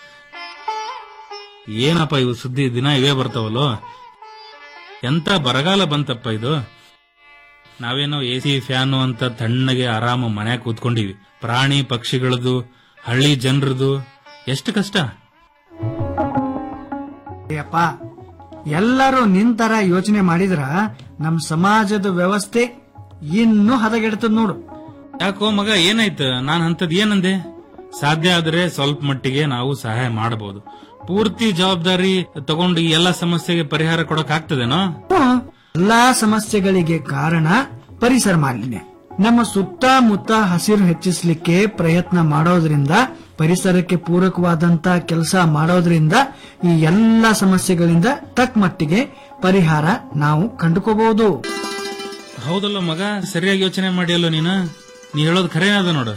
ಏನಪ್ಪ ಇವು ಸುದ್ದಿ ದಿನ ಇವೇ ಬರ್ತಾವಲ್ಲೋ ಎಂತ ಬರಗಾಲ ಬಂತಪ್ಪ ಇದು ನಾವೇನೋ ಎ ಸಿ ಫ್ಯಾನು ಅಂತ ತಣ್ಣಗೆ ಆರಾಮ ಮನ್ಯಾಗ ಕೂತ್ಕೊಂಡಿವಿ ಪ್ರಾಣಿ ಪಕ್ಷಿಗಳದು ಹಳ್ಳಿ ಜನರದು ಎಷ್ಟು ಕಷ್ಟ ಅಪ್ಪ ಎಲ್ಲರೂ ನಿಂತರ ಯೋಚನೆ ಮಾಡಿದ್ರ ನಮ್ ಸಮಾಜದ ವ್ಯವಸ್ಥೆ ಇನ್ನೂ ಹದಗೆಡ್ತದ ನೋಡು ಯಾಕೋ ಮಗ ಏನಾಯ್ತು ನಾನ್ ಅಂತದ್ ಏನಂದೆ ಸಾಧ್ಯ ಆದ್ರೆ ಸ್ವಲ್ಪ ಮಟ್ಟಿಗೆ ನಾವು ಸಹಾಯ ಮಾಡಬಹುದು ಪೂರ್ತಿ ಜವಾಬ್ದಾರಿ ತಗೊಂಡು ಈ ಎಲ್ಲಾ ಸಮಸ್ಯೆಗೆ ಪರಿಹಾರ ಕೊಡಕ್ ಆಗ್ತದೇನೋ ಎಲ್ಲಾ ಸಮಸ್ಯೆಗಳಿಗೆ ಕಾರಣ ಪರಿಸರ ಮಾಲಿನ್ಯ ನಮ್ಮ ಸುತ್ತಮುತ್ತ ಹಸಿರು ಹೆಚ್ಚಿಸಲಿಕ್ಕೆ ಪ್ರಯತ್ನ ಮಾಡೋದ್ರಿಂದ ಪರಿಸರಕ್ಕೆ ಪೂರಕವಾದಂತ ಕೆಲಸ ಮಾಡೋದ್ರಿಂದ ಈ ಎಲ್ಲಾ ಸಮಸ್ಯೆಗಳಿಂದ ತಕ್ಕ ಮಟ್ಟಿಗೆ ಪರಿಹಾರ ನಾವು ಕಂಡುಕೋಬಹುದು ಹೌದಲ್ಲ ಮಗ ಸರಿಯಾಗಿ ಯೋಚನೆ ಮಾಡಿಯಲ್ಲೋ ನೀನು ನೀ ಹೇಳೋದು ಖರೇನ ಅದ ನೋಡು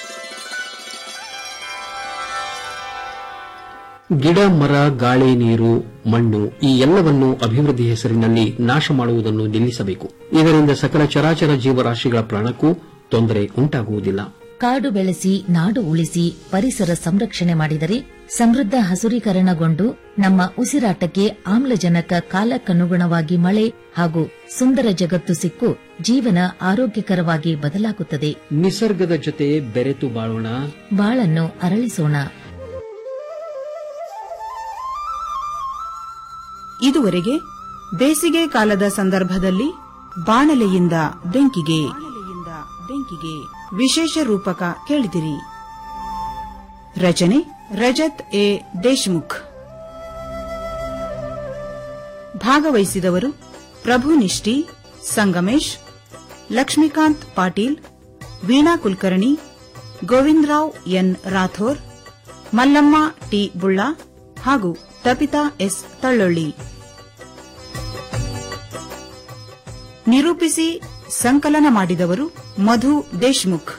ಗಿಡ ಮರ ಗಾಳಿ ನೀರು ಮಣ್ಣು ಈ ಎಲ್ಲವನ್ನು ಅಭಿವೃದ್ಧಿ ಹೆಸರಿನಲ್ಲಿ ನಾಶ ಮಾಡುವುದನ್ನು ನಿಲ್ಲಿಸಬೇಕು ಇದರಿಂದ ಸಕಲ ಚರಾಚರ ಜೀವರಾಶಿಗಳ ಪ್ರಾಣಕ್ಕೂ ತೊಂದರೆ ಉಂಟಾಗುವುದಿಲ್ಲ ಕಾಡು ಬೆಳೆಸಿ ನಾಡು ಉಳಿಸಿ ಪರಿಸರ ಸಂರಕ್ಷಣೆ ಮಾಡಿದರೆ ಸಮೃದ್ಧ ಹಸುರೀಕರಣಗೊಂಡು ನಮ್ಮ ಉಸಿರಾಟಕ್ಕೆ ಆಮ್ಲಜನಕ ಕಾಲಕ್ಕನುಗುಣವಾಗಿ ಮಳೆ ಹಾಗೂ ಸುಂದರ ಜಗತ್ತು ಸಿಕ್ಕು ಜೀವನ ಆರೋಗ್ಯಕರವಾಗಿ ಬದಲಾಗುತ್ತದೆ ನಿಸರ್ಗದ ಜೊತೆ ಬೆರೆತು ಬಾಳೋಣ ಬಾಳನ್ನು ಅರಳಿಸೋಣ ಇದುವರೆಗೆ ಬೇಸಿಗೆ ಕಾಲದ ಸಂದರ್ಭದಲ್ಲಿ ಬಾಣಲೆಯಿಂದ ಬೆಂಕಿಗೆ ಬೆಂಕಿಗೆ ವಿಶೇಷ ರೂಪಕ ಕೇಳಿದಿರಿ ರಚನೆ ರಜತ್ ಎ ದೇಶ್ಮುಖ್ ಭಾಗವಹಿಸಿದವರು ಪ್ರಭು ನಿಷ್ಠಿ ಸಂಗಮೇಶ್ ಲಕ್ಷ್ಮೀಕಾಂತ್ ಪಾಟೀಲ್ ವೀಣಾ ಕುಲಕರ್ಣಿ ಗೋವಿಂದರಾವ್ ಎನ್ ರಾಥೋರ್ ಮಲ್ಲಮ್ಮ ಟಿ ಬುಳ್ಳ ಹಾಗೂ ತಪಿತಾ ಎಸ್ ತಳ್ಳೊಳ್ಳಿ ನಿರೂಪಿಸಿ ಸಂಕಲನ ಮಾಡಿದವರು ಮಧು ದೇಶ್ಮುಖ್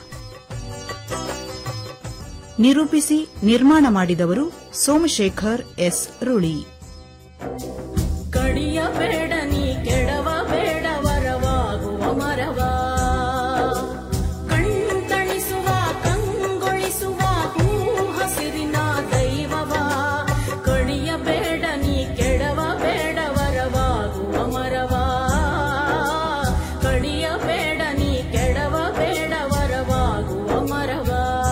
ನಿರೂಪಿಸಿ ನಿರ್ಮಾಣ ಮಾಡಿದವರು ಸೋಮಶೇಖರ್ ಎಸ್ ರುಳಿ ಕಡಿಯಬೇಡ ನೀ ಕೆಡವ ಬೇಡ ವರವಾಗುವ ಮರವ ಕಣ್ತಣಿಸುವ ಕಂಗೊಳಿಸುವ ಹೂ ಹಸಿರಿನ ದೈವವ ಕಡಿಯಬೇಡ ನೀ ಕೆಡವ ಬೇಡ ವರವಾಗುವ ಮರವ ಕಡಿಯಬೇಡ ನೀ ಕೆಡವ ಬೇಡ ವರವಾಗುವ ಮರವ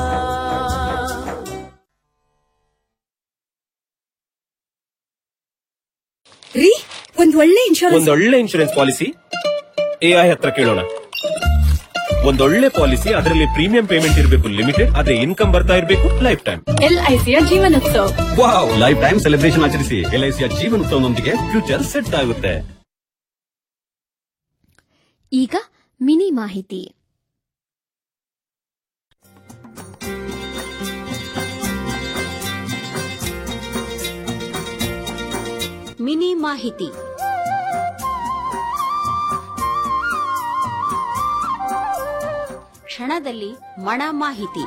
ರೀ ಒಂದ್ ಒಳ್ಳೆ ಇನ್ಶೂರೆನ್ಸ್ ಒಂದೊಳ್ಳೆ ಇನ್ಶೂರೆನ್ಸ್ ಪಾಲಿಸಿ ಎಐ ಹತ್ರ ಕೇಳೋಣ ಒಂದೊಳ್ಳೆ ಪಾಲಿಸಿ ಅದರಲ್ಲಿ ಪ್ರೀಮಿಯಂ ಪೇಮೆಂಟ್ ಇರಬೇಕು ಲಿಮಿಟೆಡ್ ಆದ್ರೆ ಇನ್ಕಮ್ ಬರ್ತಾ ಇರಬೇಕು ಲೈಫ್ ಟೈಮ್ ಎಲ್ಐಸಿಯ Jeevanotsava wow life time celebration ಆಚರಿಸಿ ಎಲ್ಐಸಿಯ ಜೀವನೋತ್ಸವದೊಂದಿಗೆ ಫ್ಯೂಚರ್ ಸೆಟ್ ಆಗುತ್ತೆ ಈಗ ಮಿನಿ ಮಾಹಿತಿ ಮಿನಿ ಮಾಹಿತಿ ಕ್ಷಣದಲ್ಲಿ ಮಣ ಮಾಹಿತಿ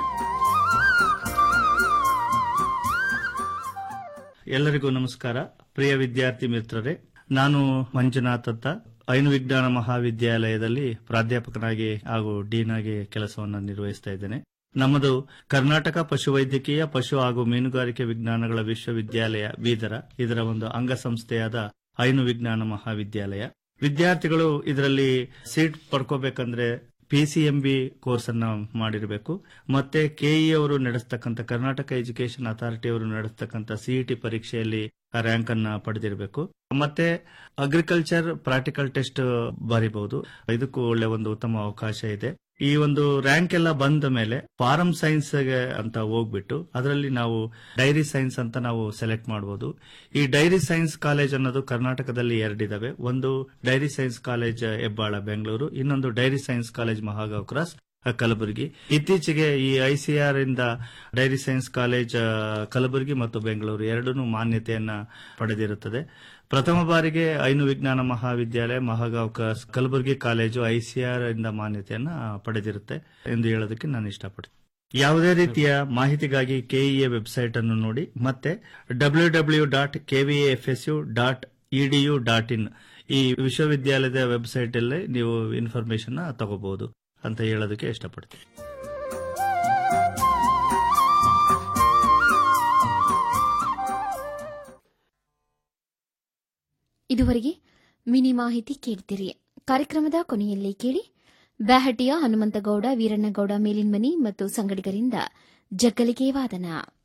ಎಲ್ಲರಿಗೂ ನಮಸ್ಕಾರ ಪ್ರಿಯ ವಿದ್ಯಾರ್ಥಿ ಮಿತ್ರರೇ ನಾನು ಮಂಜುನಾಥ್ ಅಂತ ಐನು ವಿಜ್ಞಾನ ಮಹಾವಿದ್ಯಾಲಯದಲ್ಲಿ ಪ್ರಾಧ್ಯಾಪಕನಾಗಿ ಹಾಗೂ ಡೀನ್ ಆಗಿ ಕೆಲಸವನ್ನು ನಿರ್ವಹಿಸ್ತಾ ಇದ್ದೇನೆ ನಮ್ಮದು ಕರ್ನಾಟಕ ಪಶುವೈದ್ಯಕೀಯ ಪಶು ಹಾಗೂ ಮೀನುಗಾರಿಕೆ ವಿಜ್ಞಾನಗಳ ವಿಶ್ವವಿದ್ಯಾಲಯ ಬೀದರ ಇದರ ಒಂದು ಅಂಗಸಂಸ್ಥೆಯಾದ ಐನು ವಿಜ್ಞಾನ ಮಹಾವಿದ್ಯಾಲಯ ವಿದ್ಯಾರ್ಥಿಗಳು ಇದರಲ್ಲಿ ಸೀಟ್ ಪಡ್ಕೋಬೇಕಂದ್ರೆ ಪಿಸಿಎಂಬಿ ಕೋರ್ಸ್ ಅನ್ನ ಮಾಡಿರಬೇಕು ಮತ್ತೆ ಕೆಇ ಅವರು ನಡೆಸ್ತಕ್ಕಂಥ ಕರ್ನಾಟಕ ಎಜುಕೇಶನ್ ಅಥಾರಿಟಿ ಅವರು ನಡೆಸ್ತಕ್ಕಂಥ ಸಿಇಟಿ ಪರೀಕ್ಷೆಯಲ್ಲಿ ರ್ಯಾಂಕ್ ಅನ್ನ ಪಡೆದಿರಬೇಕು ಮತ್ತೆ ಅಗ್ರಿಕಲ್ಚರ್ ಪ್ರಾಕ್ಟಿಕಲ್ ಟೆಸ್ಟ್ ಬರೀಬಹುದು ಇದಕ್ಕೂ ಒಳ್ಳೆ ಒಂದು ಉತ್ತಮ ಅವಕಾಶ ಇದೆ ಈ ಒಂದು ರ್ಯಾಂಕ್ ಎಲ್ಲ ಬಂದ ಮೇಲೆ ಫಾರಂ ಸೈನ್ಸ್ ಅಂತ ಹೋಗ್ಬಿಟ್ಟು ಅದರಲ್ಲಿ ನಾವು ಡೈರಿ ಸೈನ್ಸ್ ಅಂತ ನಾವು ಸೆಲೆಕ್ಟ್ ಮಾಡಬಹುದು ಈ ಡೈರಿ ಸೈನ್ಸ್ ಕಾಲೇಜ್ ಅನ್ನೋದು ಕರ್ನಾಟಕದಲ್ಲಿ ಎರಡಿದಾವೆ ಒಂದು dairy science college Hebbal Bengaluru ಇನ್ನೊಂದು dairy science college Mahagaon cross Kalaburagi ಇತ್ತೀಚೆಗೆ ಈ ಐಸಿಆರ್ ಇಂದ ಡೈರಿ ಸೈನ್ಸ್ ಕಾಲೇಜ್ ಆ, ಕಲಬುರಗಿ ಮತ್ತು ಬೆಂಗಳೂರು ಎರಡೂ ಮಾನ್ಯತೆಯನ್ನ ಪಡೆದಿರುತ್ತದೆ ಪ್ರಥಮ ಬಾರಿಗೆ ಐನು ವಿಜ್ಞಾನ ಮಹಾವಿದ್ಯಾಲಯ ಮಹಾಗಾವ್ ಕ- ಕಲಬುರಗಿ ಕಾಲೇಜು ಐಸಿಆರ್ ಇಂದ ಮಾನ್ಯತೆಯನ್ನ ಪಡೆದಿರುತ್ತೆ ಎಂದು ಹೇಳೋದಕ್ಕೆ ನಾನು ಇಷ್ಟಪಡ್ತೀನಿ ಯಾವುದೇ ರೀತಿಯ ಮಾಹಿತಿಗಾಗಿ ಕೆಇಎ ವೆಬ್ಸೈಟ್ ಅನ್ನು ನೋಡಿ ಮತ್ತೆ W W dot KVFSU dot EDU dot in ಈ ವಿಶ್ವವಿದ್ಯಾಲಯದ ವೆಬ್ಸೈಟ್ ಅಲ್ಲಿ ನೀವು ಇನ್ಫಾರ್ಮೇಶನ್ ತಗೋಬಹುದು ಅಂತ ಹೇಳೋದಕ್ಕೆ ಇಷ್ಟಪಡ್ತೀನಿ ಇದುವರೆಗೆ ಮಿನಿ ಮಾಹಿತಿ ಕೇಳ್ತೀರಿ ಕಾರ್ಯಕ್ರಮದ ಕೊನೆಯಲ್ಲಿ ಕೇಳಿ ಬ್ಯಾಹಟಿಯ ಹನುಮಂತಗೌಡ ವೀರಣ್ಣಗೌಡ ಮೇಲಿನ್ಮನಿ ಮತ್ತು ಸಂಗಡಿಗರಿಂದ ಜಗ್ಗಲಿಗೆ ವಾದನ